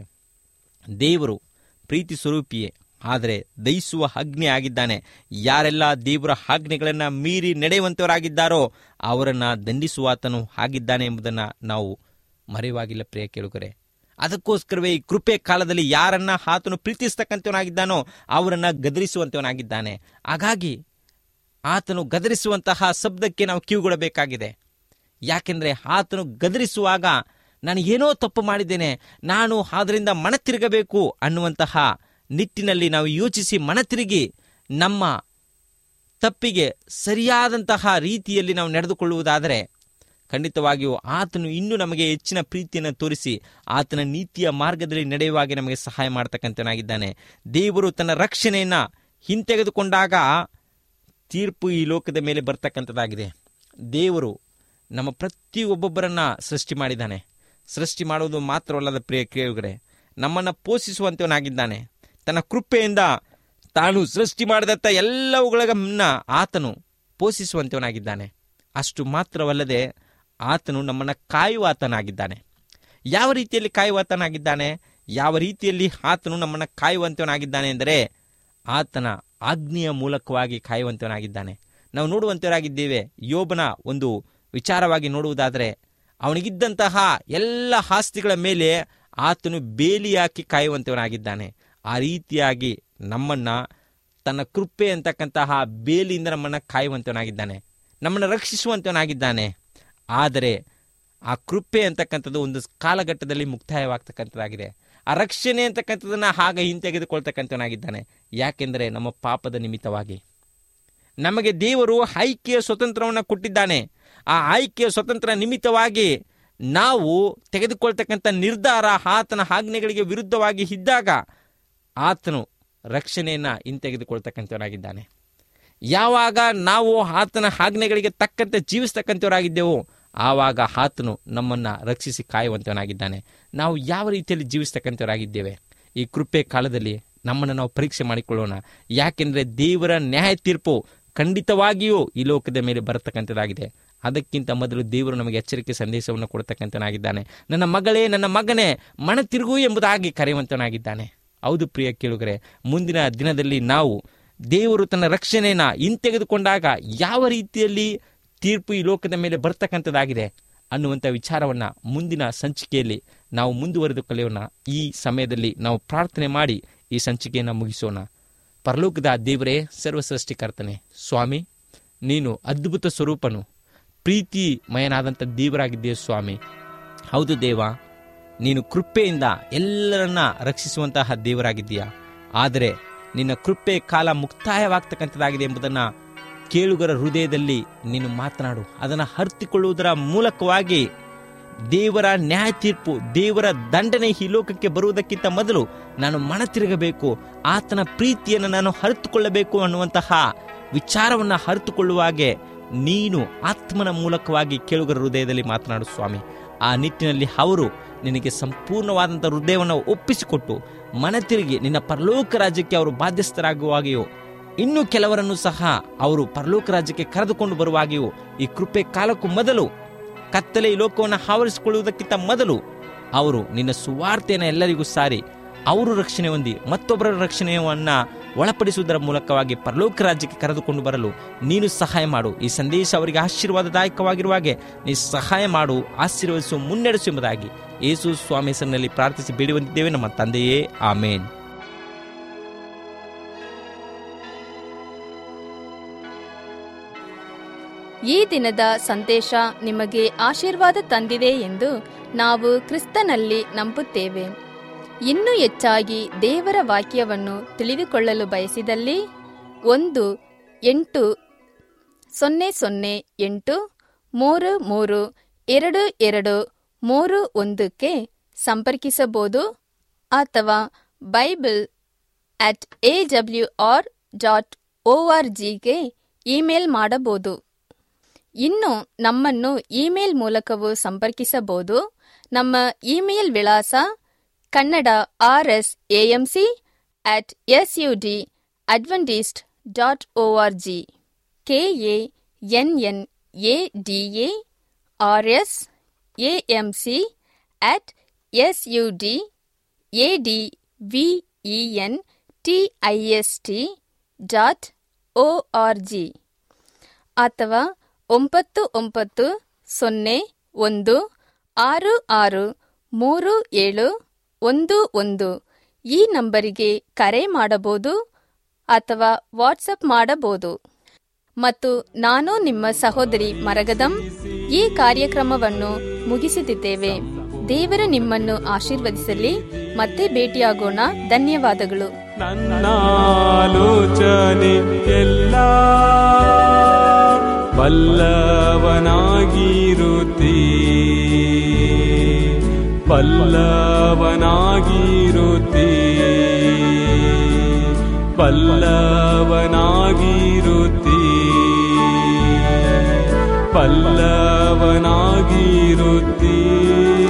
ದೇವರು ಪ್ರೀತಿ ಸ್ವರೂಪಿಯೇ ಆದರೆ ದಯಿಸುವ ಅಗ್ನಿ ಆಗಿದ್ದಾನೆ ಯಾರೆಲ್ಲ ದೇವರ ಆಜ್ಞೆಗಳನ್ನು ಮೀರಿ ನಡೆಯುವಂಥವರಾಗಿದ್ದಾರೋ ಅವರನ್ನು ದಂಡಿಸುವಾತನು ಆಗಿದ್ದಾನೆ ಎಂಬುದನ್ನು ನಾವು ಮರೆಯುವಾಗಿಲ್ಲ ಪ್ರಿಯ ಕೇಳುಗರೆ ಅದಕ್ಕೋಸ್ಕರವೇ ಈ ಕೃಪೆ ಕಾಲದಲ್ಲಿ ಯಾರನ್ನ ಆತನು ಪ್ರೀತಿಸ್ತಕ್ಕಂಥವನಾಗಿದ್ದಾನೋ ಅವರನ್ನು ಗದರಿಸುವಂಥವನಾಗಿದ್ದಾನೆ ಹಾಗಾಗಿ ಆತನು ಗದರಿಸುವಂತಹ ಶಬ್ದಕ್ಕೆ ನಾವು ಕಿವಿಗೊಡಬೇಕಾಗಿದೆ ಯಾಕೆಂದರೆ ಆತನು ಗದರಿಸುವಾಗ ನಾನು ಏನೋ ತಪ್ಪು ಮಾಡಿದ್ದೇನೆ ನಾನು ಅದರಿಂದ ಮನ ತಿರುಗಬೇಕು ಅನ್ನುವಂತಹ ನಿಟ್ಟಿನಲ್ಲಿ ನಾವು ಯೋಚಿಸಿ ಮನ ತಿರುಗಿ ನಮ್ಮ ತಪ್ಪಿಗೆ ಸರಿಯಾದಂತಹ ರೀತಿಯಲ್ಲಿ ನಾವು ನಡೆದುಕೊಳ್ಳುವುದಾದರೆ ಖಂಡಿತವಾಗಿಯೂ ಆತನು ಇನ್ನೂ ನಮಗೆ ಹೆಚ್ಚಿನ ಪ್ರೀತಿಯನ್ನು ತೋರಿಸಿ ಆತನ ನೀತಿಯ ಮಾರ್ಗದಲ್ಲಿ ನಡೆಯುವಾಗೆ ನಮಗೆ ಸಹಾಯ ಮಾಡ್ತಕ್ಕಂಥನಾಗಿದ್ದಾನೆ ದೇವರು ತನ್ನ ರಕ್ಷಣೆಯನ್ನು ಹಿಂತೆಗೆದುಕೊಂಡಾಗ ತೀರ್ಪು ಈ ಲೋಕದ ಮೇಲೆ ಬರ್ತಕ್ಕಂಥದ್ದಾಗಿದೆ ದೇವರು ನಮ್ಮ ಪ್ರತಿಯೊಬ್ಬೊಬ್ಬರನ್ನ ಸೃಷ್ಟಿ ಮಾಡಿದ್ದಾನೆ ಸೃಷ್ಟಿ ಮಾಡುವುದು ಮಾತ್ರವಲ್ಲದ ಪ್ರಿಯ ಕೇಳುಗರೆ ನಮ್ಮನ್ನು ಪೋಷಿಸುವಂತವನಾಗಿದ್ದಾನೆ ತನ್ನ ಕೃಪೆಯಿಂದ ತಾನು ಸೃಷ್ಟಿ ಮಾಡಿದಂಥ ಎಲ್ಲವುಗಳ ಮುನ್ನ ಆತನು ಪೋಷಿಸುವಂತವನಾಗಿದ್ದಾನೆ ಅಷ್ಟು ಮಾತ್ರವಲ್ಲದೆ ಆತನು ನಮ್ಮನ್ನು ಕಾಯುವ ಆತನಾಗಿದ್ದಾನೆ ಯಾವ ರೀತಿಯಲ್ಲಿ ಕಾಯುವಾತನಾಗಿದ್ದಾನೆ ಯಾವ ರೀತಿಯಲ್ಲಿ ಆತನು ನಮ್ಮನ್ನು ಕಾಯುವಂತವನಾಗಿದ್ದಾನೆ ಎಂದರೆ ಆತನ ಆಜ್ಞೆಯ ಮೂಲಕವಾಗಿ ಕಾಯುವಂತವನಾಗಿದ್ದಾನೆ ನಾವು ನೋಡುವಂತವರಾಗಿದ್ದೇವೆ ಯೋಬನ ಒಂದು ವಿಚಾರವಾಗಿ ನೋಡುವುದಾದರೆ ಅವನಿಗಿದ್ದಂತಹ ಎಲ್ಲ ಆಸ್ತಿಗಳ ಮೇಲೆ ಆತನು ಬೇಲಿ ಹಾಕಿ ಕಾಯುವಂತವನಾಗಿದ್ದಾನೆ ಆ ರೀತಿಯಾಗಿ ನಮ್ಮನ್ನ ತನ್ನ ಕೃಪೆ ಅಂತಕ್ಕಂತಹ ಬೇಲಿಯಿಂದ ನಮ್ಮನ್ನು ಕಾಯುವಂತವನಾಗಿದ್ದಾನೆ ನಮ್ಮನ್ನು ರಕ್ಷಿಸುವಂತವನಾಗಿದ್ದಾನೆ ಆದರೆ ಆ ಕೃಪೆ ಅಂತಕ್ಕಂಥದ್ದು ಒಂದು ಕಾಲಘಟ್ಟದಲ್ಲಿ ಮುಕ್ತಾಯವಾಗ್ತಕ್ಕಂಥದ್ದಾಗಿದೆ ಆ ರಕ್ಷಣೆ ಅಂತಕ್ಕಂಥದ್ದನ್ನು ಆಗ ಹಿಂತೆಗೆದುಕೊಳ್ತಕ್ಕಂಥವನಾಗಿದ್ದಾನೆ ಯಾಕೆಂದರೆ ನಮ್ಮ ಪಾಪದ ನಿಮಿತ್ತವಾಗಿ ನಮಗೆ ದೇವರು ಆಯ್ಕೆಯ ಸ್ವತಂತ್ರವನ್ನು ಕೊಟ್ಟಿದ್ದಾನೆ ಆ ಆಯ್ಕೆಯ ಸ್ವತಂತ್ರ ನಿಮಿತ್ತವಾಗಿ ನಾವು ತೆಗೆದುಕೊಳ್ತಕ್ಕಂಥ ನಿರ್ಧಾರ ಆತನ ಆಜ್ಞೆಗಳಿಗೆ ವಿರುದ್ಧವಾಗಿ ಇದ್ದಾಗ ಆತನು ರಕ್ಷಣೆಯನ್ನು ಹಿಂತೆಗೆದುಕೊಳ್ತಕ್ಕಂಥವನಾಗಿದ್ದಾನೆ ಯಾವಾಗ ನಾವು ಆತನ ಆಜ್ಞೆಗಳಿಗೆ ತಕ್ಕಂತೆ ಜೀವಿಸ್ತಕ್ಕಂಥವರಾಗಿದ್ದೆವೋ ಆವಾಗ ಆತನು ನಮ್ಮನ್ನು ರಕ್ಷಿಸಿ ಕಾಯುವಂತವನಾಗಿದ್ದಾನೆ ನಾವು ಯಾವ ರೀತಿಯಲ್ಲಿ ಜೀವಿಸ್ತಕ್ಕಂಥವರಾಗಿದ್ದೇವೆ ಈ ಕೃಪೆ ಕಾಲದಲ್ಲಿ ನಮ್ಮನ್ನು ನಾವು ಪರೀಕ್ಷೆ ಮಾಡಿಕೊಳ್ಳೋಣ ಯಾಕೆಂದರೆ ದೇವರ ನ್ಯಾಯ ತೀರ್ಪು ಖಂಡಿತವಾಗಿಯೂ ಈ ಲೋಕದ ಮೇಲೆ ಬರತಕ್ಕಂಥದ್ದಾಗಿದೆ ಅದಕ್ಕಿಂತ ಮೊದಲು ದೇವರು ನಮಗೆ ಎಚ್ಚರಿಕೆ ಸಂದೇಶವನ್ನು ಕೊಡ್ತಕ್ಕಂಥನಾಗಿದ್ದಾನೆ ನನ್ನ ಮಗಳೇ ನನ್ನ ಮಗನೇ ಮನ ತಿರುಗು ಎಂಬುದಾಗಿ ಕರೆಯುವಂತನಾಗಿದ್ದಾನೆ ಹೌದು ಪ್ರಿಯ ಕೇಳುಗರೆ ಮುಂದಿನ ದಿನದಲ್ಲಿ ನಾವು ದೇವರು ತನ್ನ ರಕ್ಷಣೆಯನ್ನು ಹಿಂತೆಗೆದುಕೊಂಡಾಗ ಯಾವ ರೀತಿಯಲ್ಲಿ ತೀರ್ಪು ಈ ಲೋಕದ ಮೇಲೆ ಬರ್ತಕ್ಕಂಥದ್ದಾಗಿದೆ ಅನ್ನುವಂಥ ವಿಚಾರವನ್ನು ಮುಂದಿನ ಸಂಚಿಕೆಯಲ್ಲಿ ನಾವು ಮುಂದುವರೆದು ಕಲಿಯೋಣ ಈ ಸಮಯದಲ್ಲಿ ನಾವು ಪ್ರಾರ್ಥನೆ ಮಾಡಿ ಈ ಸಂಚಿಕೆಯನ್ನು ಮುಗಿಸೋಣ ಪರಲೋಕದ ದೇವರೇ ಸರ್ವಸೃಷ್ಟಿಕರ್ತನೆ ಸ್ವಾಮಿ ನೀನು ಅದ್ಭುತ ಸ್ವರೂಪನು ಪ್ರೀತಿಮಯನಾದಂಥ ದೇವರಾಗಿದ್ದೀಯ ಸ್ವಾಮಿ ಹೌದು ದೇವ ನೀನು ಕೃಪೆಯಿಂದ ಎಲ್ಲರನ್ನ ರಕ್ಷಿಸುವಂತಹ ದೇವರಾಗಿದ್ದೀಯ ಆದರೆ ನಿನ್ನ ಕೃಪೆ ಕಾಲ ಮುಕ್ತಾಯವಾಗ್ತಕ್ಕಂಥದ್ದಾಗಿದೆ ಎಂಬುದನ್ನು ಕೇಳುಗರ ಹೃದಯದಲ್ಲಿ ನೀನು ಮಾತನಾಡು ಅದನ್ನು ಹರ್ತಿಕೊಳ್ಳುವುದರ ಮೂಲಕವಾಗಿ ದೇವರ ನ್ಯಾಯ ತೀರ್ಪು ದೇವರ ದಂಡನೆ ಈ ಲೋಕಕ್ಕೆ ಬರುವುದಕ್ಕಿಂತ ಮೊದಲು ನಾನು ಮನ ತಿರುಗಬೇಕು ಆತನ ಪ್ರೀತಿಯನ್ನು ನಾನು ಹರಿತುಕೊಳ್ಳಬೇಕು ಅನ್ನುವಂತಹ ವಿಚಾರವನ್ನು ಹರಿತುಕೊಳ್ಳುವಾಗೆ ನೀನು ಆತ್ಮನ ಮೂಲಕವಾಗಿ ಕೇಳುಗರ ಹೃದಯದಲ್ಲಿ ಮಾತನಾಡು ಸ್ವಾಮಿ ಆ ನಿಟ್ಟಿನಲ್ಲಿ ಅವರು ನಿನಗೆ ಸಂಪೂರ್ಣವಾದಂಥ ಹೃದಯವನ್ನು ಒಪ್ಪಿಸಿಕೊಟ್ಟು ಮನ ತಿರುಗಿ ನಿನ್ನ ಪರಲೋಕ ರಾಜ್ಯಕ್ಕೆ ಅವರು ಬಾಧ್ಯಸ್ಥರಾಗುವಾಗಿಯೂ ಇನ್ನೂ ಕೆಲವರನ್ನು ಸಹ ಅವರು ಪರಲೋಕ ರಾಜ್ಯಕ್ಕೆ ಕರೆದುಕೊಂಡು ಬರುವಾಗಿಯೂ ಈ ಕೃಪೆ ಕಾಲಕ್ಕೂ ಮೊದಲು ಕತ್ತಲೆ ಈ ಲೋಕವನ್ನು ಆವರಿಸಿಕೊಳ್ಳುವುದಕ್ಕಿಂತ ಮೊದಲು ಅವರು ನಿನ್ನ ಸುವಾರ್ತೆಯನ್ನು ಎಲ್ಲರಿಗೂ ಸಾರಿ ಅವರು ರಕ್ಷಣೆ ಹೊಂದಿ ಮತ್ತೊಬ್ಬರ ರಕ್ಷಣೆಯನ್ನ ಒಳಪಡಿಸುವುದರ ಮೂಲಕವಾಗಿ ಪರಲೋಕ ರಾಜ್ಯಕ್ಕೆ ಕರೆದುಕೊಂಡು ಬರಲು ನೀನು ಸಹಾಯ ಮಾಡು ಈ ಸಂದೇಶ ಅವರಿಗೆ ಆಶೀರ್ವಾದದಾಯಕವಾಗಿರುವಾಗೆ ನೀ ಸಹಾಯ ಮಾಡು ಆಶೀರ್ವದಿಸು ಮುನ್ನಡೆಸು ಎಂಬುದಾಗಿ ಯೇಸು ಸ್ವಾಮಿ ಹೆಸರಿನಲ್ಲಿ ಪ್ರಾರ್ಥಿಸಿ ಬೇಡಿ ಬಂದಿದ್ದೇವೆ ನಮ್ಮ ತಂದೆಯೇ ಆಮೇನ್ ಈ ದಿನದ ಸಂದೇಶ ನಿಮಗೆ ಆಶೀರ್ವಾದ ತಂದಿದೆ ಎಂದು ನಾವು ಕ್ರಿಸ್ತನಲ್ಲಿ ನಂಬುತ್ತೇವೆ ಇನ್ನೂ ಹೆಚ್ಚಾಗಿ ದೇವರ ವಾಕ್ಯವನ್ನು ತಿಳಿದುಕೊಳ್ಳಲು ಬಯಸಿದಲ್ಲಿ ಒಂದು ಎಂಟು ಸೊನ್ನೆ ಸೊನ್ನೆ ಎಂಟು ಮೂರು ಮೂರು ಎರಡು ಎರಡು ಮೂರು ಒಂದಕ್ಕೆ ಸಂಪರ್ಕಿಸಬಹುದು ಅಥವಾ Bible at A W R dot O R ಜಿಗೆ ಇಮೇಲ್ ಮಾಡಬಹುದು ಇನ್ನು ನಮ್ಮನ್ನು ಇಮೇಲ್ ಮೂಲಕವೂ ಸಂಪರ್ಕಿಸಬಹುದು ನಮ್ಮ ಇಮೇಲ್ ವಿಳಾಸ Kannada R S AMC at S U D Adventist dot O R G K A N N A D A R S AMC at S U D A D V E N T I S T dot O R G ಅಥವಾ ಒಂಬತ್ತು ಒಂಬತ್ತು ಸೊನ್ನೆ ಒಂದು ಆರು ಆರು ಮೂರು ಏಳು ಒಂದು ಒಂದು ಈ ನಂಬರಿಗೆ ಕರೆ ಮಾಡಬಹುದು ಅಥವಾ ವಾಟ್ಸಪ್ ಮಾಡಬಹುದು ಮತ್ತು ನಾನು ನಿಮ್ಮ ಸಹೋದರಿ ಮರಗದಂ ಈ ಕಾರ್ಯಕ್ರಮವನ್ನು ಮುಗಿಸುತ್ತಿದ್ದೇವೆ ದೇವರು ನಿಮ್ಮನ್ನು ಆಶೀರ್ವದಿಸಲಿ ಮತ್ತೆ ಭೇಟಿಯಾಗೋಣ ಧನ್ಯವಾದಗಳು ನನ್ನಾಲೋಚನೆ ಎಲ್ಲ ಪಲ್ಲವನಾಗಿರುತ್ತೀ ಪಲ್ಲವನಾಗಿರುತ್ತೀ ಪಲ್ಲವನಾಗಿರುತ್ತೀ ಪಲ್ಲವನಾಗಿರುತ್ತೀ